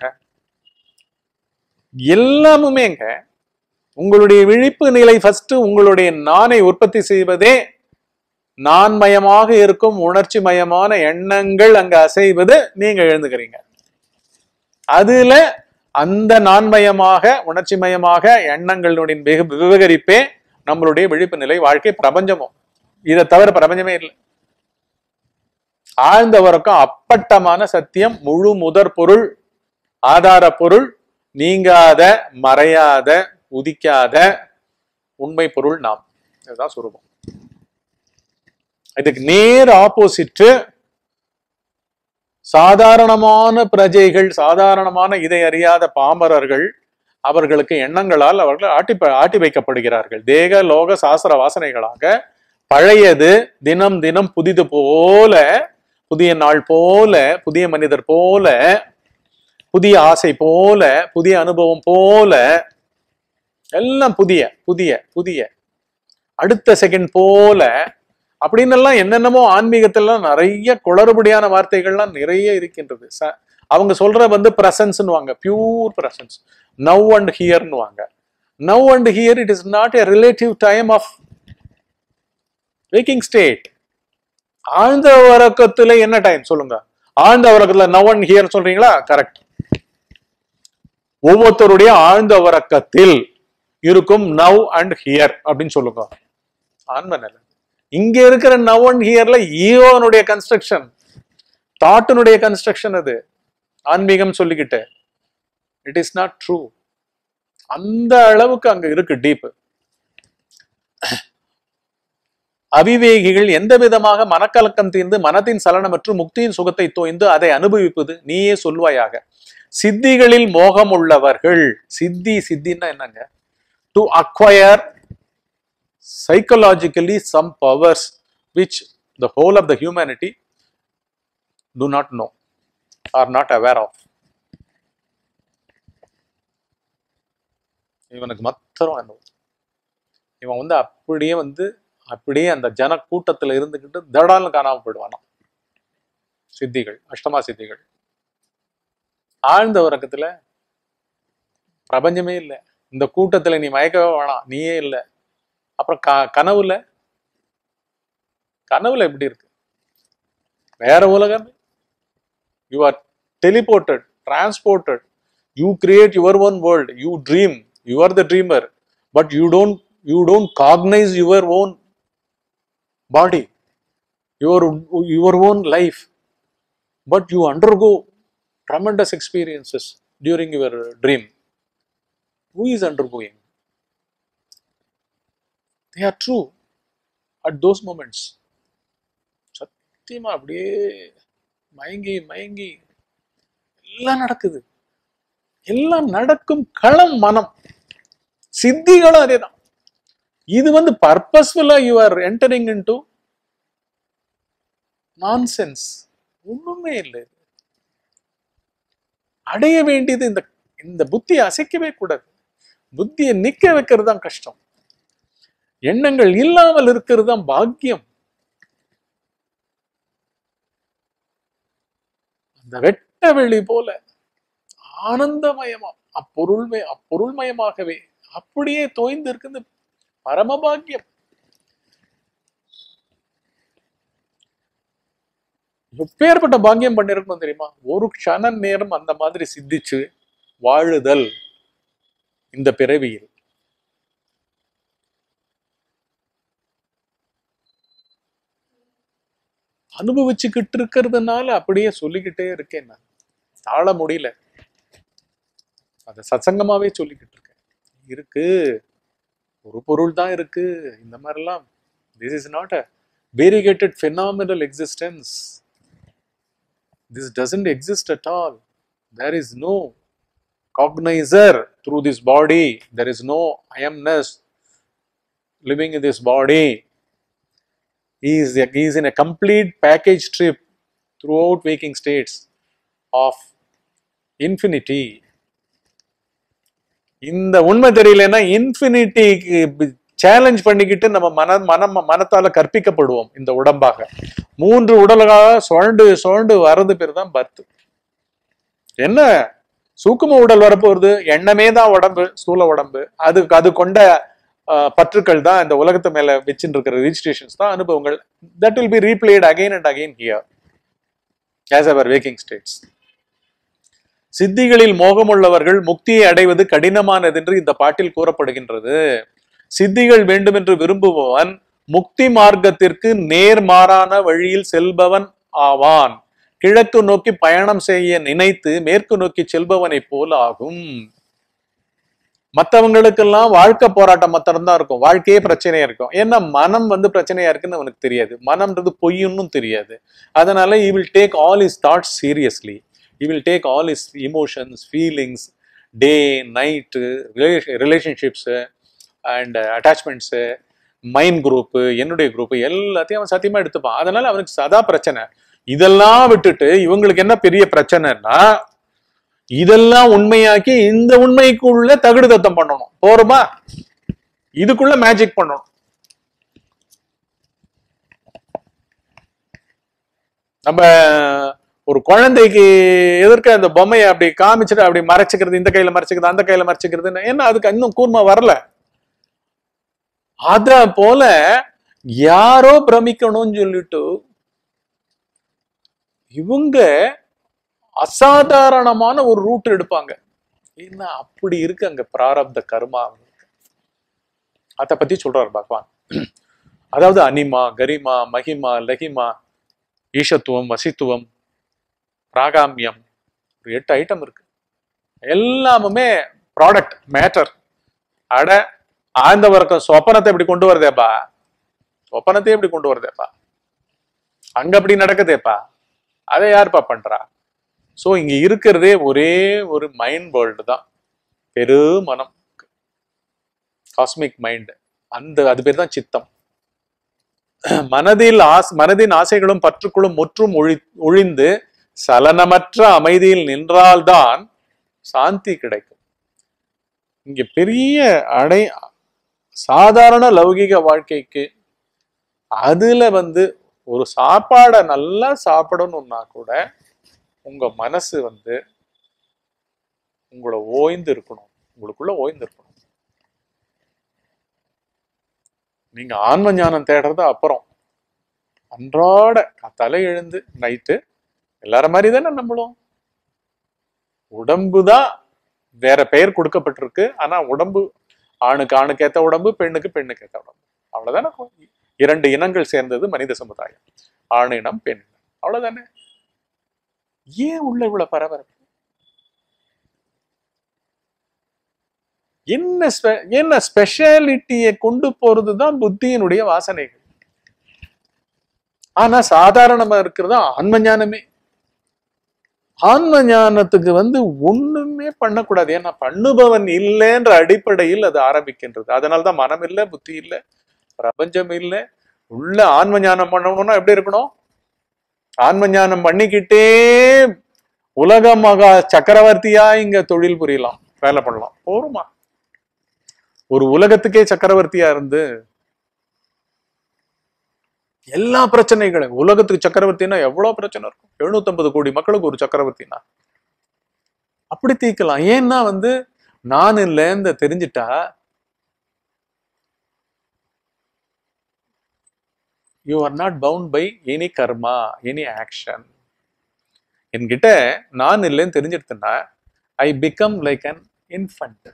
எல்லாமுமேங்க உங்களுடைய விழிப்பு நிலை ஃபர்ஸ்ட் உங்களுடைய நானை உற்பத்தி செய்வதே நான்மயமாக இருக்கும் உணர்ச்சி மயமான எண்ணங்கள் அங்க அசைவது நீங்க எழுந்துக்கிறீங்க அதுல அந்த நான்மயமாக உணர்ச்சி மயமாக எண்ணங்களுடைய வெகு- விவகரிப்பே நம்மளுடைய விழிப்பு நிலை வாழ்க்கை பிரபஞ்சமும் இதை தவிர பிரபஞ்சமே இல்லை ஆழ்ந்த உறக்கம் அப்பட்டமான சத்தியம் முழு முதற் பொருள் ஆதார பொருள் நீங்காத மறையாத உதிக்காத உண்மை பொருள் நாம் இதுதான் சுரூபம் இதுக்கு நேர் ஆப்போசிட் சாதாரணமான பிரஜைகள் சாதாரணமான இதை அறியாத பாமரர்கள் அவர்களுக்கு எண்ணங்களால் அவர்கள் ஆட்டி ஆட்டி வைக்கப்படுகிறார்கள் தேக லோக சாஸ்திர வாசனைகளாக பழையது தினம் தினம் புதிது போல புதிய நாள் போல புதிய மனிதர் போல புதிய ஆசை போல புதிய அனுபவம் போல எல்லாம் புதிய புதிய புதிய அடுத்த செகண்ட் போல அப்படின்னு எல்லாம் என்னென்னமோ ஆன்மீகத்திலாம் நிறைய குளறுபடியான வார்த்தைகள்லாம் நிறைய இருக்கின்றது ச- அவங்க சொல்ற வந்து பிரசன்ஸ்னு வாங்க பியூர் பிரசன்ஸ் நவ் அண்ட் ஹியர்னு வாங்க now and here it is not a relative time of waking state ஆழ்ந்த உறக்கத்துல என்ன டைம் சொல்லுங்க ஆழ்ந்த உறக்கத்துல நவ் அண்ட் ஹியர் சொல்றீங்களா கரெக்ட் ஒவ்வொருத்தருடைய ஆழ்ந்த உறக்கத்தில் இருக்கும் நவ் அண்ட் ஹியர் அப்படின்னு சொல்லுங்க ஆன்ம நிலை இங்க இருக்கிற நவ் அண்ட் ஹியர்ல ஈவோனுடைய கன்ஸ்ட்ரக்ஷன் தாட்டினுடைய கன்ஸ்ட்ரக்ஷன் அது ஆன்மீகம் சொல்லிக்கிட்டு இட் இஸ் நாட் ட்ரூ அந்த அளவுக்கு அங்க இருக்கு டீப் அவிவேகிகள் எந்த விதமாக மனக்கலக்கம் தீர்ந்து மனத்தின் சலனமற்று முக்தியின் சுகத்தை தோய்ந்து அதை அனுபவிப்பது நீயே சொல்வாயாக சித்திகளில் மோகம் உள்ளவர்கள் சித்தி சித்தின்னா என்னங்க to acquire psychologically some powers which the whole of the humanity do not know are not aware of இவனுக்கு மாத்திரம் என்ன இவன் வந்து அப்படியே வந்து அப்படியே அந்த ஜன கூட்டத்துல இருந்துக்கிட்டு தடால்னு காணாம போயிடுவானாம் சித்திகள் அஷ்டமா சித்திகள் ஆழ்ந்த உறக்கத்துல பிரபஞ்சமே இல்லை இந்த கூட்டத்துல நீ மயக்கவே வேணாம் நீயே இல்லை அப்புறம் க கனவுல கனவுல எப்படி இருக்கு வேற உலகம் you are teleported transported you create your own world you dream you are the dreamer but you don't you don't cognise your own body your your own life but you undergo tremendous experiences during your dream. Who is undergoing? They are true at those moments. சத்தியமா அப்படியே மயங்கி மயங்கி எல்லாம் நடக்குது எல்லாம் நடக்கும் களம் மனம் சித்திகளும் அதேதான் இது வந்து பர்பஸ்ஃபுல்லா you are entering into nonsense ஒண்ணுமே இல்லை அடைய வேண்டியது இந்த இந்த புத்தியை அசைக்கவே கூடாது புத்தியை நிக்க வைக்கிறது தான் கஷ்டம் எண்ணங்கள் இல்லாமல் இருக்கிறது தான் பாக்கியம் அந்த வெட்ட வெளி போல ஆனந்தமயமா அப்பொருள்மை அப்பொருள்மயமாகவே அப்படியே தோய்ந்து இருக்குது பரமபாக்கியம் எப்பேற்பட்ட பாக்கியம் பண்ணிருக்கணும் தெரியுமா ஒரு க்ஷண நேரம் அந்த மாதிரி சித்திச்சு வாழுதல் இந்த பிறவியில் அனுபவிச்சுக்கிட்டு இருக்கிறதுனால அப்படியே சொல்லிக்கிட்டே இருக்கேன் நான் தாழ முடியல அத சத்சங்கமாவே சொல்லிக்கிட்டு இருக்கேன் இருக்கு ஒரு பொருள் தான் இருக்கு இந்த மாதிரிலாம் this is not a variegated phenomenal existence this doesn't exist at all there is no cognizer through this body there is no i amness living in this body he is, he is in a complete package trip throughout waking states of infinity இந்த உண்மை தெரியலன்னா இன்ஃபினிட்டிக்கு challenge பண்ணிக்கிட்டு நம்ம மன மனம் மனத்தால கற்பிக்கப்படுவோம் இந்த உடம்பாக மூன்று உடலாக சுழண்டு சுழண்டு வர்றது பேர் தான் பர்த் என்ன சூக்கும உடல் வரப்போகுது எண்ணமே தான் உடம்பு ஸ்தூல உடம்பு அதுக்கு அது கொண்ட அஹ், பற்றுக்கள் தான் இந்த உலகத்து மேல வச்சுட்டு இருக்கிற ரிஜிஸ்ட்ரேஷன்ஸ் தான் அனுபவங்கள் that will be replayed again and again here as our waking states சித்திகளில் மோகமுள்ளவர்கள் முக்தியை அடைவது கடினமானது என்று இந்த பாட்டில் கூறப்படுகின்றது சித்திகள் வேண்டுமென்று விரும்புபவன் முக்தி மார்க்கத்திற்கு நேர்மாறான வழியில் செல்பவன் ஆவான் கிழக்கு நோக்கி பயணம் செய்ய நினைத்து மேற்கு நோக்கி செல்பவனைப் போல் ஆகும் மற்றவங்களுக்கெல்லாம் வாழ்க்கை போராட்டம் மாத்திரம் தான் இருக்கும் வாழ்க்கையே பிரச்சனையா இருக்கும் ஏன்னா மனம் வந்து பிரச்சனையா இருக்குன்னு அவனுக்கு தெரியாது மனம்ன்றது பொய்யுன்னு தெரியாது அதனால he will take all his thoughts seriously he will take all his emotions feelings day night relationships and attachments mind group என்னுடைய குரூப்பு எல்லாத்தையும் அவன் சத்தியமா எடுத்துப்பான் அதனால அவனுக்கு சதா பிரச்சனை இதெல்லாம் விட்டுட்டு இவங்களுக்கு என்ன பெரிய பிரச்சனைன்னா இதெல்லாம் உண்மையாக்கி இந்த உண்மைக்குள்ள தகுடு தத்தம் பண்ணணும் போருமா இதுக்குள்ள மேஜிக் பண்ணணும் நம்ம ஒரு குழந்தைக்கு எதிர்க்க அந்த பொம்மையை அப்படி காமிச்சிட்டு அப்படி மறைச்சுக்கிறது இந்த கையில மறைச்சுக்கிறது அந்த கையில மறைச்சுக்கிறதுன்னு ஏன்னா அதுக்கு இன்னும் கூர்மா வரல அத போல யாரோ பிரமிக்கணும்னு சொல்லிட்டு இவங்க அசாதாரணமான ஒரு ரூட் எடுப்பாங்க என்ன அப்படி இருக்கு அங்க பிராரப்த கர்மா அத பத்தி சொல்றாரு பகவான் அதாவது அனிமா கரிமா மகிமா லகிமா ஈஷத்துவம் வசித்துவம் பிராகாமியம் ஒரு எட்டு ஐட்டம் இருக்கு எல்லாமுமே ப்ராடக்ட் மேட்டர் அட ஆழ்ந்த வர்க்கம் சொப்பனத்தை இப்படி கொண்டு வருதேப்பா சொப்பனத்தை எப்படி கொண்டு வருதேப்பா அங்க அப்படி நடக்குதேப்பா அதை யாருப்பா பண்றா சோ இங்க இருக்கிறதே ஒரே ஒரு மைண்ட் வேர்ல்டு தான் பெரு மனம் காஸ்மிக் மைண்ட் அந்த அது பேர் தான் சித்தம் மனதில் ஆஸ் மனதின் ஆசைகளும் பற்றுக்களும் முற்றும் ஒழி ஒழிந்து சலனமற்ற அமைதியில் நின்றால்தான் சாந்தி கிடைக்கும் இங்க பெரிய அடை சாதாரண லௌகிக வாழ்க்கைக்கு அதுல வந்து ஒரு சாப்பாடை நல்லா சாப்பிடணும்னா கூட உங்க மனசு வந்து உங்களை ஓய்ந்து இருக்கணும் உங்களுக்குள்ள ஓய்ந்து இருக்கணும் நீங்க ஆன்ம ஞானம் தேடுறது அப்புறம் அன்றாட தலை எழுந்து நைட்டு எல்லார மாதிரி தானே நம்மளும் உடம்பு தான் வேற பெயர் கொடுக்கப்பட்டிருக்கு ஆனா உடம்பு ஆணுக்கு ஆணுக்கு ஏத்த உடம்பு பெண்ணுக்கு பெண்ணுக்கு ஏத்த உடம்பு அவ்வளவுதானே இரண்டு இனங்கள் சேர்ந்தது மனித சமுதாயம் ஆண் இனம் பெண் இனம் அவ்வளவுதானே ஏன் உள்ள இவ்வளவு பரபரப்பு என்ன ஸ்பெ- என்ன ஸ்பெஷாலிட்டியை கொண்டு போறது தான் புத்தியினுடைய வாசனைகள் ஆனா சாதாரணமா இருக்கிறது ஆன்ம ஞானமே ஆன்ம ஞானத்துக்கு வந்து ஒண்ணுமே பண்ணக்கூடாது ஏன்னா பண்ணுபவன் இல்லைன்ற அடிப்படையில் அது ஆரம்பிக்கின்றது அதனாலதான் மனம் இல்லை புத்தி இல்லை பிரபஞ்சம் இல்லை உள்ள ஆன்ம ஞானம் பண்ணணும்னா எப்படி இருக்கணும் ஆன்ம ஞானம் பண்ணிக்கிட்டே உலக மகா சக்கரவர்த்தியா இங்க தொழில் புரியலாம் வேலை பண்ணலாம் போருமா ஒரு உலகத்துக்கே சக்கரவர்த்தியா இருந்து எல்லா பிரச்சனைகளும் உலகத்துக்கு சக்கரவர்த்தினா எவ்வளவு பிரச்சனை இருக்கும் 750 கோடி மக்களுக்கு ஒரு சக்கரவர்த்தினா அப்படி தீக்கலாம் ஏன்னா வந்து நான் இல்லைன்னு தெரிஞ்சிட்டா you are not bound by any karma any action என்கிட்ட நான் இல்லைன்னு தெரிஞ்சிடுத்துன்னா I become like an infant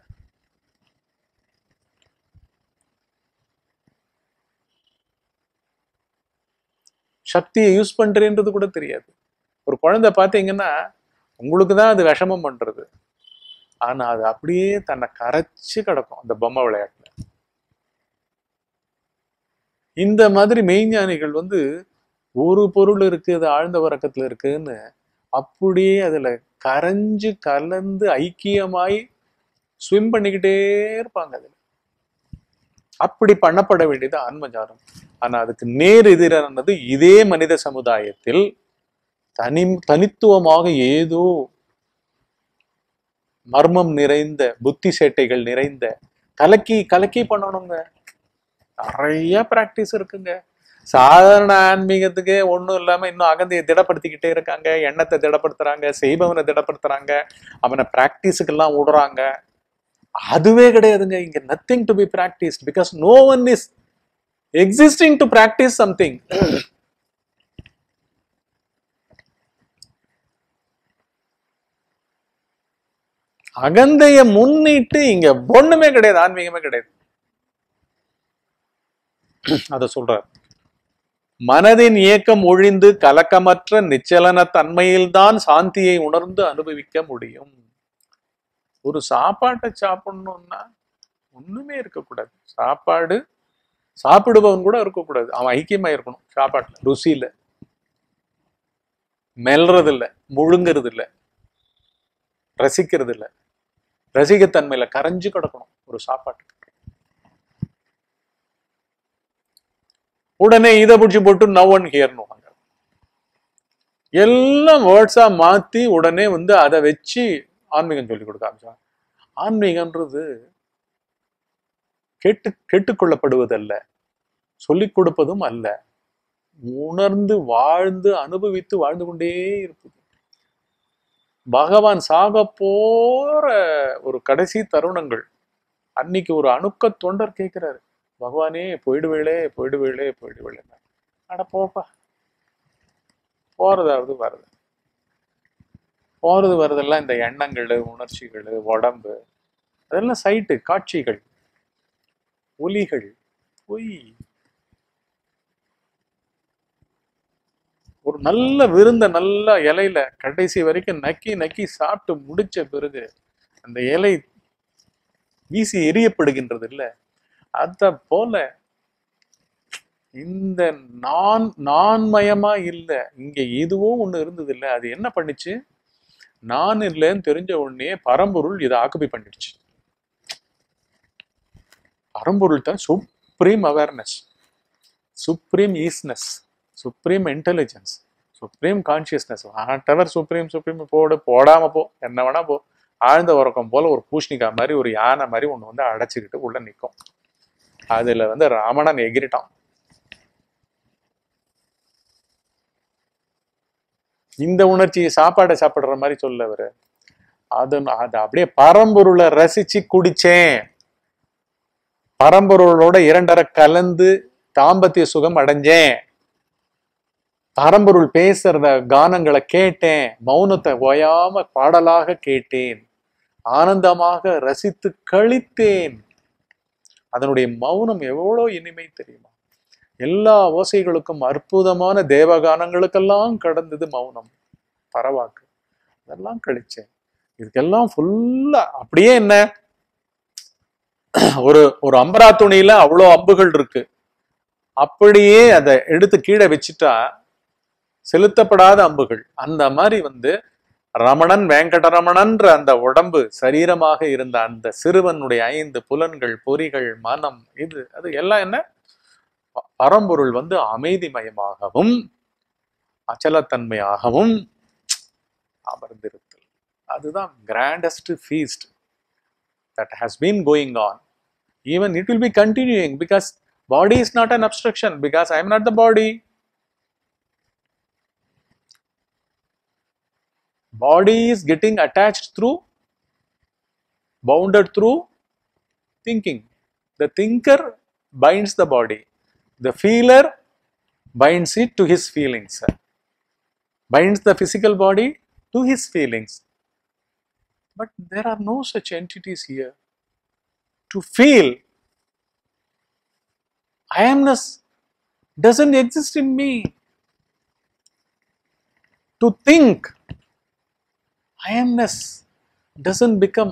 சக்தியை யூஸ் பண்றேன்றது கூட தெரியாது ஒரு குழந்தை பார்த்தீங்கன்னா உங்களுக்கு தான் அது விஷமம் பண்றது ஆனா அது அப்படியே தன்னை கரைச்சு கிடக்கும் அந்த பொம்மை விளையாட்டுல இந்த மாதிரி மெய்ஞானிகள் வந்து ஒரு பொருள் இருக்கு அது ஆழ்ந்த உறக்கத்துல இருக்குன்னு அப்படியே அதுல கரைஞ்சு கலந்து ஐக்கியமாய் ஸ்விம் பண்ணிக்கிட்டே இருப்பாங்க அதுல அப்படி பண்ணப்பட வேண்டியது ஆன்மஜானம் ஆனா அதுக்கு நேர் எதிரானது இதே மனித சமுதாயத்தில் தனி தனித்துவமாக ஏதோ மர்மம் நிறைந்த புத்தி சேட்டைகள் நிறைந்த கலக்கி கலக்கி பண்ணணுங்க நிறைய பிராக்டிஸ் இருக்குங்க சாதாரண ஆன்மீகத்துக்கே ஒண்ணும் இல்லாம இன்னும் அகந்தையை திடப்படுத்திக்கிட்டே இருக்காங்க எண்ணத்தை திடப்படுத்துறாங்க செய்பவனை திடப்படுத்துறாங்க அவனை பிராக்டிஸுக்கு எல்லாம் விடுறாங்க அதுவே கிடையாதுங்க இங்க nothing to be practised because no one is existing to practise something அகந்தைய முன்னிட்டு இங்க ஒண்ணுமே கிடையாது ஆன்மீகமே கிடையாது அத சொல்றார் மனதின் இயக்கம் ஒழிந்து கலக்கமற்ற நிச்சலன தன்மையில்தான் சாந்தியை உணர்ந்து அனுபவிக்க முடியும் ஒரு சாப்பாட்டை சாப்பிடணும்னா ஒண்ணுமே இருக்கக்கூடாது சாப்பாடு சாப்பிடுபவன் கூட இருக்கக்கூடாது அவன் ஐக்கியமா இருக்கணும் சாப்பாட்டுல ருசியில மெல்றது இல்ல முழுங்கிறது இல்ல ரசிக்கிறது இல்ல ரசிகத்தன்மையில கரைஞ்சு கிடக்கணும் ஒரு சாப்பாட்டு உடனே இதை பிடிச்சி போட்டு நவ் ஒன் ஹியர்னுவாங்க எல்லாம் வேர்ட்ஸா மாத்தி உடனே வந்து அதை வச்சு ஆன்மீகம் சொல்லி கொடுக்க ஆரம்பிச்சாங்க ஆன்மீகம்ன்றது கேட்டு கேட்டுக்கொள்ளப்படுவதல்ல சொல்லிக் கொடுப்பதும் அல்ல உணர்ந்து வாழ்ந்து அனுபவித்து வாழ்ந்து கொண்டே இருப்பது பகவான் சாக போற ஒரு கடைசி தருணங்கள் அன்னைக்கு ஒரு அணுக்க தொண்டர் கேட்கிறாரு பகவானே போயிடுவேளே போயிடுவேளே போயிடுவேளே அட போப்பா போறதாவது வருது போறது வரதெல்லாம் இந்த எண்ணங்கள் உணர்ச்சிகள் உடம்பு அதெல்லாம் சைட்டு காட்சிகள் ஒலிகள் பொய் ஒரு நல்ல விருந்த நல்ல இலையில கடைசி வரைக்கும் நக்கி நக்கி சாப்பிட்டு முடிச்ச பிறகு அந்த இலை வீசி எரியப்படுகின்றது இல்ல அத போல இந்த நான் நான்மயமா இல்ல இங்க எதுவும் ஒண்ணு இருந்தது இல்ல அது என்ன பண்ணுச்சு நான் இல்லைன்னு தெரிஞ்ச உடனே பரம்பொருள் இதை ஆக்குபை பண்ணிடுச்சு பரம்பொருள் தான் supreme awareness supreme isness supreme intelligence supreme consciousness whatever supreme supreme போடு போடாம போ என்ன வேணா போ ஆழ்ந்த உறக்கம் போல ஒரு பூஷ்ணிக்கா மாதிரி ஒரு யானை மாதிரி ஒண்ணு வந்து அடைச்சிக்கிட்டு உள்ள நிற்கும் அதுல வந்து ராமணன் எகிரிட்டான் இந்த உணர்ச்சியை சாப்பாடை சாப்பிடுற மாதிரி சொல்ல அவரு அது அது அப்படியே பரம்பொருளை ரசிச்சு குடிச்சேன் பரம்பொருளோட இரண்டரை கலந்து தாம்பத்திய சுகம் அடைஞ்சேன் பரம்பொருள் பேசுறத கானங்களை கேட்டேன் மௌனத்தை ஓயாம பாடலாக கேட்டேன் ஆனந்தமாக ரசித்து கழித்தேன் அதனுடைய மௌனம் எவ்வளோ இனிமை தெரியுமா எல்லா ஓசைகளுக்கும் அற்புதமான தேவகானங்களுக்கெல்லாம் கடந்தது மௌனம் பரவாக்கு அதெல்லாம் கழிச்சேன் இதுக்கெல்லாம் ஃபுல்லா அப்படியே என்ன ஒரு ஒரு அம்பரா துணியில அவ்வளோ அம்புகள் இருக்கு அப்படியே அதை எடுத்து கீழே வச்சுட்டா செலுத்தப்படாத அம்புகள் அந்த மாதிரி வந்து ரமணன் வெங்கடரமணன்ற அந்த உடம்பு சரீரமாக இருந்த அந்த சிறுவனுடைய ஐந்து புலன்கள் பொறிகள் மனம் இது அது எல்லாம் என்ன ப- பரம்பொருள் வந்து அமைதிமயமாகவும் அச்சலத்தன்மையாகவும் அமர்ந்திருத்தல் அதுதான் grandest feast that has been going on even it will be continuing because body is not an obstruction because i am not the body body is getting attached through bounded through thinking the thinker binds the body the feeler binds it to his feelings binds the physical body to his feelings but there are no such entities here to feel I amness doesn't exist in me. To think I amness doesn't become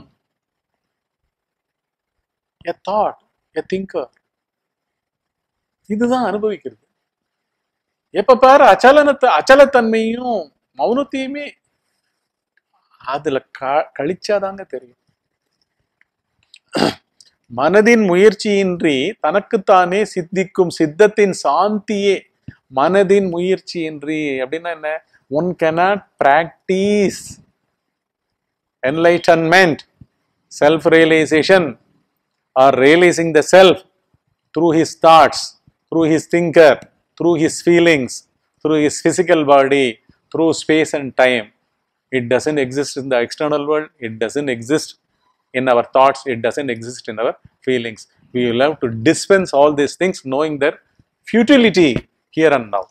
a thought, a thinker. இதுதான் அனுபவிக்கிறது எப்ப பாரு அச்சலனத்தை அச்சலத்தன்மையும் மௌனத்தையுமே அதுல க கழிச்சாதாங்க தெரியும் மனதின் முயற்சியின்றி தனக்குத்தானே சித்திக்கும் சித்தத்தின் சாந்தியே மனதின் முயற்சியின்றி அப்படின்னா என்ன one cannot practice enlightenment self realization or realizing the self through his thoughts through his thinker through his feelings through his physical body through space and time it doesn't exist in the external world it doesn't exist in our thoughts it doesn't exist in our feelings we will have to dispense all these things knowing their futility here and now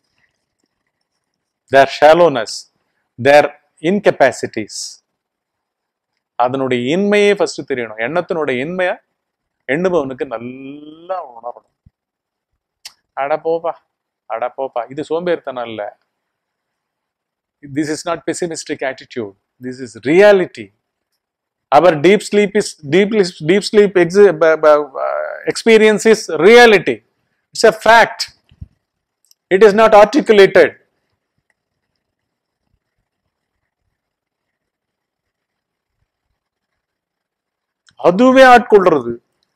their shallowness their incapacities அதனுடைய இன்மையே first தெரியணும் எண்ணத்தினுடைய இன்மைய எண்ணுபவனுக்கு நல்லா உணரணும் அட போப்பா அட போப்பா இது சோம்பேறித்தனம் இல்ல this is not pessimistic attitude this is reality our deep sleep is deep deep sleep exi- b- b- uh, experience is reality it's a fact it is not articulated அதுவே ஆட்கொள்றது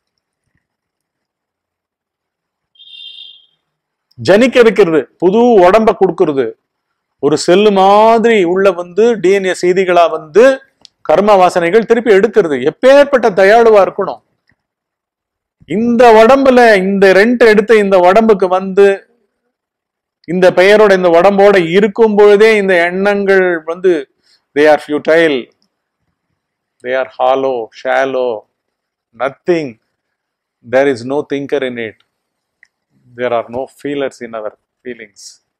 ஜனிக்க வைக்கிறது புது உடம்ப கொடுக்கிறது ஒரு செல்லு மாதிரி உள்ள வந்து டிஎன்ஏ செய்திகளா வந்து கர்ம வாசனைகள் திருப்பி எடுக்கிறது எப்பேற்பட்ட தயாளுவா இருக்கணும் இந்த உடம்புல இந்த ரெண்ட் எடுத்த இந்த உடம்புக்கு வந்து இந்த பெயரோட இந்த உடம்போட இருக்கும் பொழுதே இந்த எண்ணங்கள் வந்து they are futile they are hollow shallow nothing there is no thinker in it there are no feelers in our feelings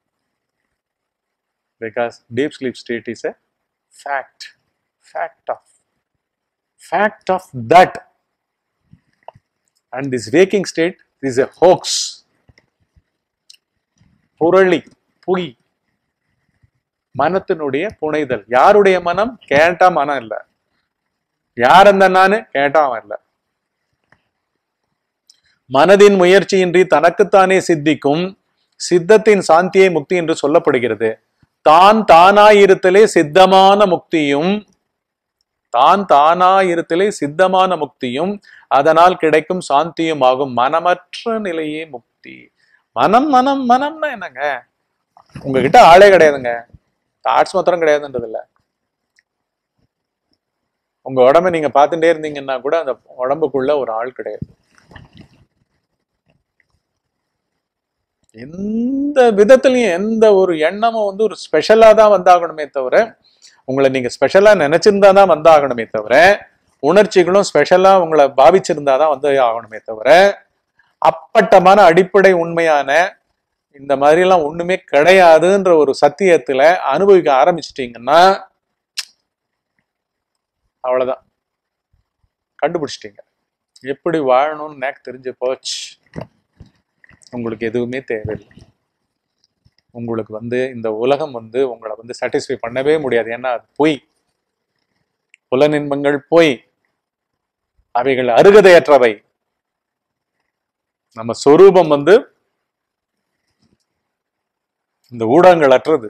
because deep sleep state is a fact fact of fact of that and this waking state is a hoax புரளி புகி மனத்தினுடைய புனைதல் யாருடைய மனம் கேட்டா மனம் இல்லை யார் அந்த நானு கேட்டா அவன் இல்லை மனதின் முயற்சியின்றி தனக்குத்தானே சித்திக்கும் சித்தத்தின் சாந்தியை முக்தி என்று சொல்லப்படுகிறது தான் தானாயிருத்தலே சித்தமான முக்தியும் தான் தானாயிருத்தலே சித்தமான முக்தியும் அதனால் கிடைக்கும் சாந்தியும் ஆகும் மனமற்ற நிலையே முக்தி மனம் மனம் மனம்னா என்னங்க உங்ககிட்ட ஆளே கிடையாதுங்க தாட்ஸ் மாத்திரம் கிடையாதுன்றது இல்ல உங்க உடம்ப நீங்க பார்த்துட்டே இருந்தீங்கன்னா கூட அந்த உடம்புக்குள்ள ஒரு ஆள் கிடையாது எந்த விதத்துலயும் எந்த ஒரு எண்ணமும் வந்து ஒரு ஸ்பெஷலா தான் வந்தாகணுமே தவிர உங்களை நீங்க ஸ்பெஷலா நினைச்சிருந்தா தான் வந்தாகணுமே தவிர உணர்ச்சிகளும் ஸ்பெஷலா உங்களை பாவிச்சிருந்தா தான் வந்து ஆகணுமே தவிர அப்பட்டமான அடிப்படை உண்மையான இந்த மாதிரி எல்லாம் ஒண்ணுமே கிடையாதுன்ற ஒரு சத்தியத்துல அனுபவிக்க ஆரம்பிச்சிட்டீங்கன்னா அவ்வளவுதான் கண்டுபிடிச்சிட்டீங்க எப்படி வாழணும்னு எனக்கு தெரிஞ்சு போச்சு உங்களுக்கு எதுவுமே தேவையில்லை உங்களுக்கு வந்து இந்த உலகம் வந்து உங்களை வந்து சாட்டிஸ்ஃபை பண்ணவே முடியாது ஏன்னா அது பொய் புலனின்பங்கள் பொய் அவைகள் அருகதையற்றவை நம்ம சொரூபம் வந்து இந்த ஊடகங்கள் அற்றது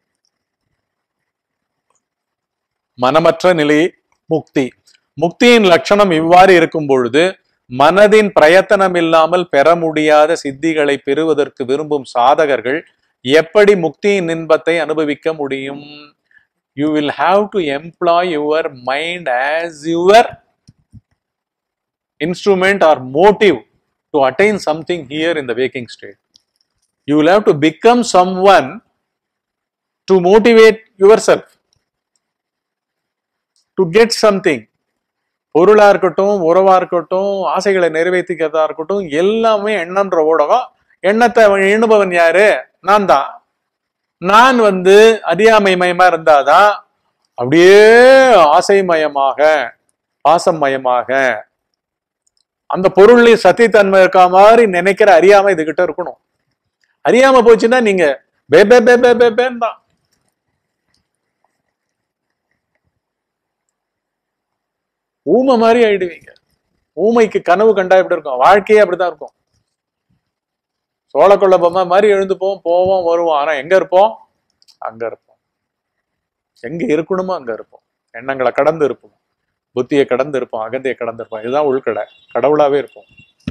மனமற்ற நிலை முக்தி முக்தியின் லட்சணம் இவ்வாறு இருக்கும் பொழுது மனதின் பிரயத்தனம் இல்லாமல் பெற முடியாத சித்திகளை பெறுவதற்கு விரும்பும் சாதகர்கள் எப்படி முக்தியின் இன்பத்தை அனுபவிக்க முடியும் you will have to employ your mind as your instrument or motive to attain something here in the waking state. You will have to become someone to motivate yourself to get something. பொருளா இருக்கட்டும் உறவா இருக்கட்டும் ஆசைகளை நிறைவேற்றிக்கிறதா இருக்கட்டும் எல்லாமே எண்ணம்ன்ற ஊடகம் எண்ணத்தை அவன் எண்ணுபவன் யாரு நான் தான் நான் வந்து அறியாமை மயமா இருந்தாதான் அப்படியே ஆசைமயமாக பாசமயமாக அந்த பொருள்லயும் சத்தியத்தன்மை இருக்கா மாதிரி நினைக்கிற அறியாம இதுகிட்ட இருக்கணும் அறியாம போச்சுன்னா நீங்க பே பே பே பே பே பேன் தான் ஊமை மாதிரி ஆயிடுவீங்க ஊமைக்கு கனவு கண்டா எப்படி இருக்கும் வாழ்க்கையே அப்படிதான் இருக்கும் சோழக்கொள்ள பொம்மை மாதிரி எழுந்துப்போம் போவோம் வருவோம் ஆனா எங்க இருப்போம் அங்க இருப்போம் எங்க இருக்கணுமோ அங்க இருப்போம் எண்ணங்களை கடந்து இருப்போம் புத்தியை கடந்து இருப்போம் அகந்தையை கடந்து இருப்போம் இதுதான் உள்கடை கடவுளாவே இருப்போம்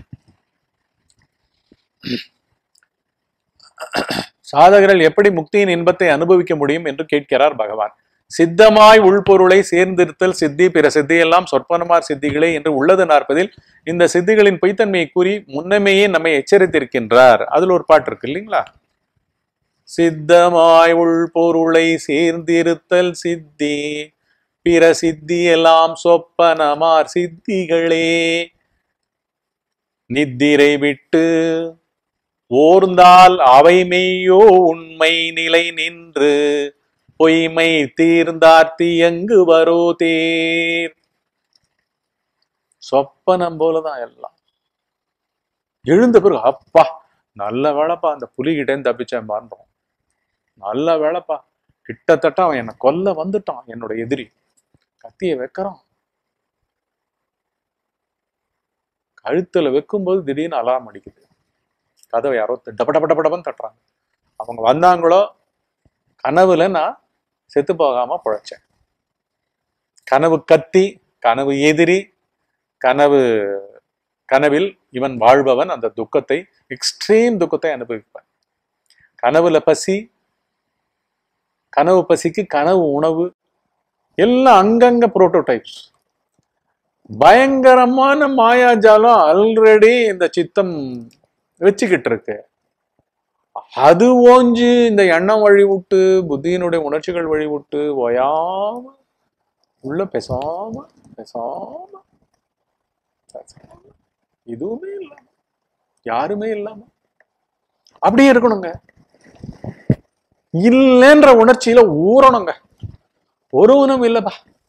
சாதகர்கள் எப்படி முக்தியின் இன்பத்தை அனுபவிக்க முடியும் என்று கேட்கிறார் பகவான் சித்தமாய் உள்பொருளை சேர்ந்திருத்தல் சித்தி பிற சித்தியெல்லாம் சொற்பனமார் சித்திகளே என்று உள்ளது நாற்பதில் இந்த சித்திகளின் பொய்த்தன்மையை கூறி முன்னமேயே நம்மை எச்சரித்திருக்கின்றார் அதுல ஒரு பாட்டு இருக்கு இல்லைங்களா சித்தமாய் உள்பொருளை சேர்ந்திருத்தல் சித்தி பிற சித்தி எல்லாம் சொப்பனமார் சித்திகளே நித்திரை விட்டு ஓர்ந்தால் அவை மெய்யோ உண்மை நிலை நின்று பொய்மை தீர்ந்தார்த்தி எங்கு வரோ தேர் சொப்பனம் போலதான் எல்லாம் எழுந்த பிறகு அப்பா நல்ல வேலைப்பா அந்த புலிகிட்டே தப்பிச்சேன் பான்றோம் நல்ல வேலைப்பா கிட்டத்தட்ட அவன் என்னை கொல்ல வந்துட்டான் என்னோட எதிரி கத்திய வைக்கிறான் கழுத்துல வைக்கும்போது திடீர்னு அலாரம் அடிக்குது கதவை யாரோ டப டப டப டபன்னு தட்டுறாங்க அவங்க வந்தாங்களோ கனவுல நான் செத்து போகாம பிழைச்சேன் கனவு கத்தி கனவு எதிரி கனவு கனவில் இவன் வாழ்பவன் அந்த துக்கத்தை எக்ஸ்ட்ரீம் துக்கத்தை அனுபவிப்பான் கனவுல பசி கனவு பசிக்கு கனவு உணவு எல்லாம் அங்கங்க புரோட்டோடைப்ஸ் பயங்கரமான மாயாஜாலம் ஆல்ரெடி இந்த சித்தம் வச்சுக்கிட்டு இருக்கு அது ஓஞ்சு இந்த எண்ணம் வழி விட்டு புத்தியினுடைய உணர்ச்சிகள் வழி விட்டு ஓயாம உள்ள பேசாம பேசாம பேசாம, எதுவுமே இல்லாம யாருமே இல்லாம அப்படியே இருக்கணுங்க இல்லைன்ற உணர்ச்சியில ஊறணுங்க ஒருவனும் இல்லப்பா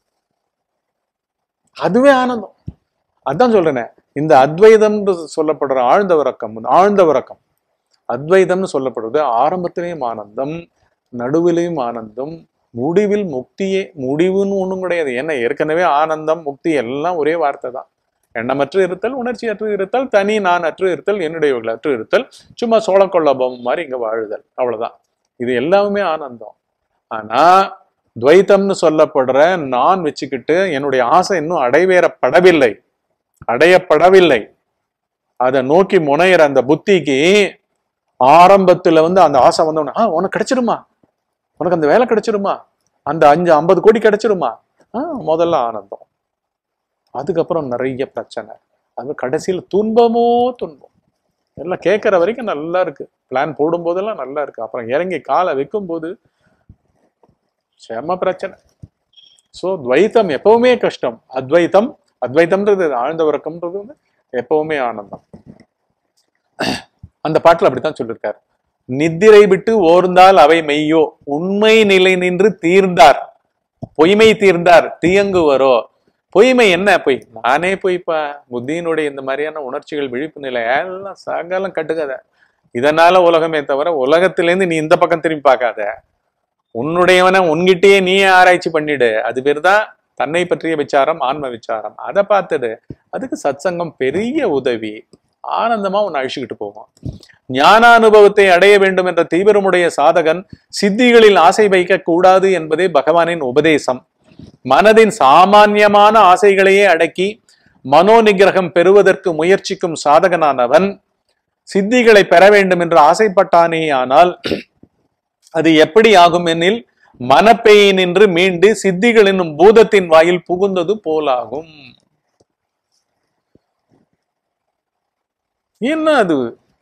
அதுவே ஆனந்தம் அதான் சொல்றேனே இந்த அத்வைதம் சொல்லப்படுற ஆழ்ந்த உறக்கம் ஆழ்ந்த உறக்கம் அத்வைதம்னு சொல்லப்படுறது ஆரம்பத்திலையும் ஆனந்தம் நடுவிலையும் ஆனந்தம் முடிவில் முக்தியே முடிவுன்னு ஒண்ணும் கிடையாது ஏன்னா ஏற்கனவே ஆனந்தம் முக்தி எல்லாம் ஒரே வார்த்தை தான் எண்ணமற்று இருத்தல் உணர்ச்சி அற்று இருத்தல் தனி நான் அற்று இருத்தல் என்னுடையவர்கள் அற்று இருத்தல் சும்மா சோழக்கொள்ளபம் மாதிரி இங்க வாழுதல் அவ்வளவுதான் இது எல்லாமே ஆனந்தம் ஆனா துவைத்தம்னு சொல்லப்படுற நான் வச்சுக்கிட்டு என்னுடைய ஆசை இன்னும் அடைவேறப்படவில்லை அடையப்படவில்லை அதை நோக்கி முனையிற அந்த புத்திக்கு ஆரம்பத்துல வந்து அந்த ஆசை வந்தோடனே ஆ உனக்கு கிடைச்சிருமா உனக்கு அந்த வேலை கிடைச்சிருமா அந்த அஞ்சு ஐம்பது கோடி கிடைச்சிருமா ஆ முதல்ல ஆனந்தம் அதுக்கப்புறம் நிறைய பிரச்சனை அது கடைசியில் துன்பமோ துன்பம் எல்லாம் கேட்குற வரைக்கும் நல்லா இருக்கு பிளான் போடும் போதெல்லாம் நல்லா இருக்கு அப்புறம் இறங்கி காலை வைக்கும் போது செம பிரச்சனை ஸோ துவைத்தம் எப்பவுமே கஷ்டம் அத்வைத்தம் அத்வைத்தம்ன்றது ஆழ்ந்த உறக்கம்ன்றது வந்து எப்பவுமே ஆனந்தம் அந்த பாட்டுல அப்படித்தான் சொல்லியிருக்காரு நித்திரை விட்டு ஓர்ந்தால் அவை மெய்யோ உண்மை நிலை நின்று தீர்ந்தார் பொய்மை தீர்ந்தார் தீயங்குவரோ பொய்மை என்ன பொய் நானே பொய்ப்பா புத்தியினுடைய இந்த மாதிரியான உணர்ச்சிகள் விழிப்பு நிலை எல்லாம் சகலம் கட்டுக்கத இதனால உலகமே தவிர உலகத்திலேருந்து நீ இந்த பக்கம் திரும்பி பார்க்காத உன்னுடையவனை உன்கிட்டயே நீயே ஆராய்ச்சி பண்ணிடு அது பேர் தான் தன்னை பற்றிய விசாரம் ஆன்ம விசாரம் அதை பார்த்துடு அதுக்கு சத்சங்கம் பெரிய உதவி ஆனந்தமா உன்னை அழிச்சுக்கிட்டு போகும் ஞான அனுபவத்தை அடைய வேண்டும் என்ற தீவிரமுடைய சாதகன் சித்திகளில் ஆசை வைக்க கூடாது என்பதே பகவானின் உபதேசம் மனதின் சாமான்யமான ஆசைகளையே அடக்கி மனோ நிகிரகம் பெறுவதற்கு முயற்சிக்கும் சாதகனானவன் சித்திகளை பெற வேண்டும் என்று ஆசைப்பட்டானே ஆனால் அது எப்படி ஆகும் எனில் மனப்பெயினின்று மீண்டு சித்திகள் என்னும் பூதத்தின் வாயில் புகுந்தது போலாகும் என்ன அது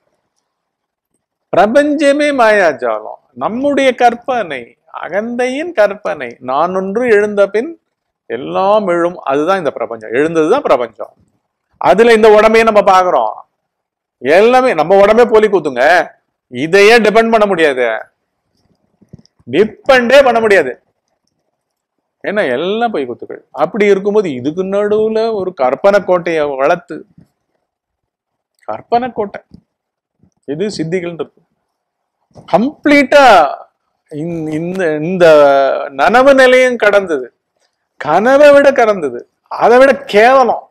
பிரபஞ்சமே மாயாஜாலம் நம்முடைய கற்பனை அகந்தையின் கற்பனை நான் ஒன்று எழுந்த பின் எல்லாம் எழும் அதுதான் இந்த பிரபஞ்சம் எழுந்ததுதான் பிரபஞ்சம் அதுல இந்த உடம்பையே நம்ம பாக்குறோம் எல்லாமே நம்ம உடம்பே போலி கூத்துங்க இதையே டிபெண்ட் பண்ண முடியாது டிபெண்டே பண்ண முடியாது ஏன்னா எல்லாம் பொய் குத்துக்கள் அப்படி இருக்கும்போது இதுக்கு நடுவுல ஒரு கற்பனை கோட்டையை வளர்த்து கற்பனை கோட்டை இது சித்திகள்ன்றது கம்ப்ளீட்டா இந்த இந்த நனவு நிலையும் கடந்தது கனவை விட கடந்தது அதை விட கேவலம்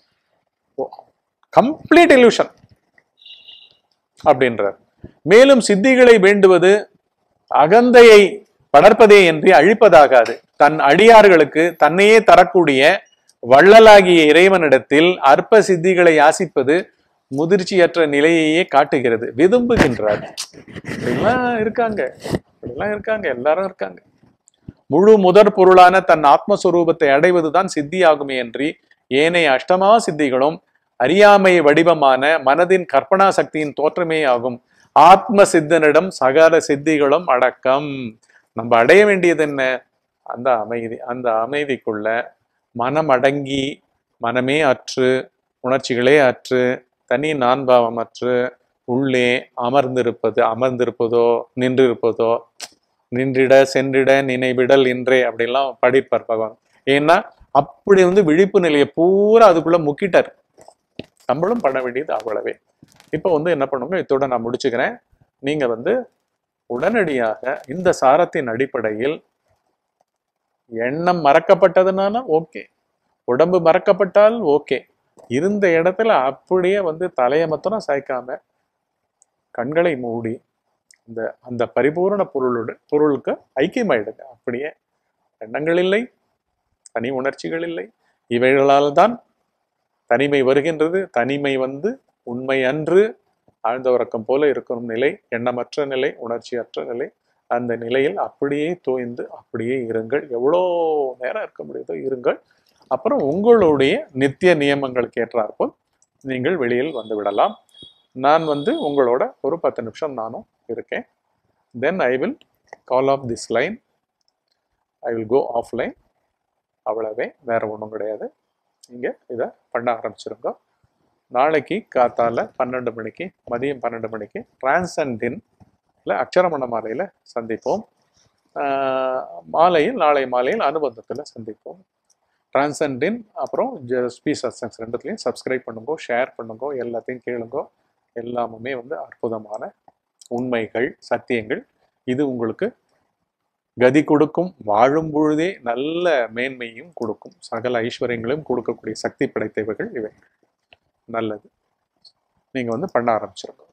கம்ப்ளீட் illusion அப்படின்றார் மேலும் சித்திகளை வேண்டுவது அகந்தையை வளர்ப்பதே என்று அழிப்பதாகாது தன் அடியார்களுக்கு தன்னையே தரக்கூடிய வள்ளலாகிய இறைவனிடத்தில் அற்ப சித்திகளை யாசிப்பது முதிர்ச்சியற்ற நிலையையே காட்டுகிறது விரும்புகின்றார் இப்படிலாம் இருக்காங்க இப்படிலாம் இருக்காங்க எல்லாரும் இருக்காங்க முழு முதற் பொருளான தன் ஆத்மஸ்வரூபத்தை அடைவதுதான் சித்தியாகுமே அன்றி ஏனைய அஷ்டமா சித்திகளும் அறியாமை வடிவமான மனதின் கற்பனா சக்தியின் தோற்றமே ஆகும் ஆத்ம சித்தனிடம் சகல சித்திகளும் அடக்கம் நம்ம அடைய வேண்டியது என்ன அந்த அமைதி அந்த அமைதிக்குள்ள மனம் அடங்கி மனமே அற்று உணர்ச்சிகளே அற்று தனி நான்பாவமற்று உள்ளே அமர்ந்திருப்பது அமர்ந்திருப்பதோ நின்றிருப்பதோ நின்றிட சென்றிட நினைவிடல் இன்றே அப்படிலாம் படிப்பார் பகவான் ஏன்னா அப்படி வந்து விழிப்பு நிலையை பூரா அதுக்குள்ள முக்கிட்டார் நம்மளும் பண்ண வேண்டியது அவ்வளவே இப்போ வந்து என்ன பண்ணுங்க இதோட நான் முடிச்சுக்கிறேன் நீங்க வந்து உடனடியாக இந்த சாரத்தின் அடிப்படையில் எண்ணம் மறக்கப்பட்டதுனால ஓகே உடம்பு மறக்கப்பட்டால் ஓகே இருந்த இடத்துல அப்படியே வந்து தலையை மாத்திரம் சாய்க்காம கண்களை மூடி இந்த அந்த பரிபூரண பொருளோட பொருளுக்கு ஐக்கியமாயிடுங்க அப்படியே எண்ணங்கள் இல்லை தனி உணர்ச்சிகள் இல்லை இவைகளால் தான் தனிமை வருகின்றது தனிமை வந்து உண்மை அன்று ஆழ்ந்த உறக்கம் போல இருக்கும் நிலை எண்ணமற்ற நிலை உணர்ச்சியற்ற நிலை அந்த நிலையில் அப்படியே தோய்ந்து அப்படியே இருங்கள் எவ்வளோ நேரம் இருக்க முடியுதோ இருங்கள் அப்புறம் உங்களுடைய நித்திய நியமங்களுக்கு ஏற்றாற்போல் நீங்கள் வெளியில் வந்து விடலாம் நான் வந்து உங்களோட ஒரு பத்து நிமிஷம் நானும் இருக்கேன் then I will call off this line I will go offline அவ்வளவே வேற ஒன்றும் கிடையாது நீங்கள் இதை பண்ண ஆரம்பிச்சிருங்க நாளைக்கு காத்தால பன்னெண்டு மணிக்கு மதியம் பன்னெண்டு மணிக்கு டிரான்சண்டின் இல்லை அக்ஷரமண மாலையில் சந்திப்போம் ஆஹ் மாலையில் நாளை மாலையில் அனுபந்தத்தில் சந்திப்போம் டிரான்சண்டின் அப்புறம் ஸ்பீ சத்சங்ஸ் ரெண்டுத்துலையும் சப்ஸ்கிரைப் பண்ணுங்க ஷேர் பண்ணுங்க எல்லாத்தையும் கேளுங்க எல்லாமுமே வந்து அற்புதமான உண்மைகள் சத்தியங்கள் இது உங்களுக்கு கதி கொடுக்கும் வாழும் பொழுதே நல்ல மேன்மையும் கொடுக்கும் சகல ஐஸ்வர்யங்களையும் கொடுக்கக்கூடிய சக்தி படைத்தவைகள் இவை நல்லது நீங்கள் வந்து பண்ண ஆரம்பிச்சிருங்க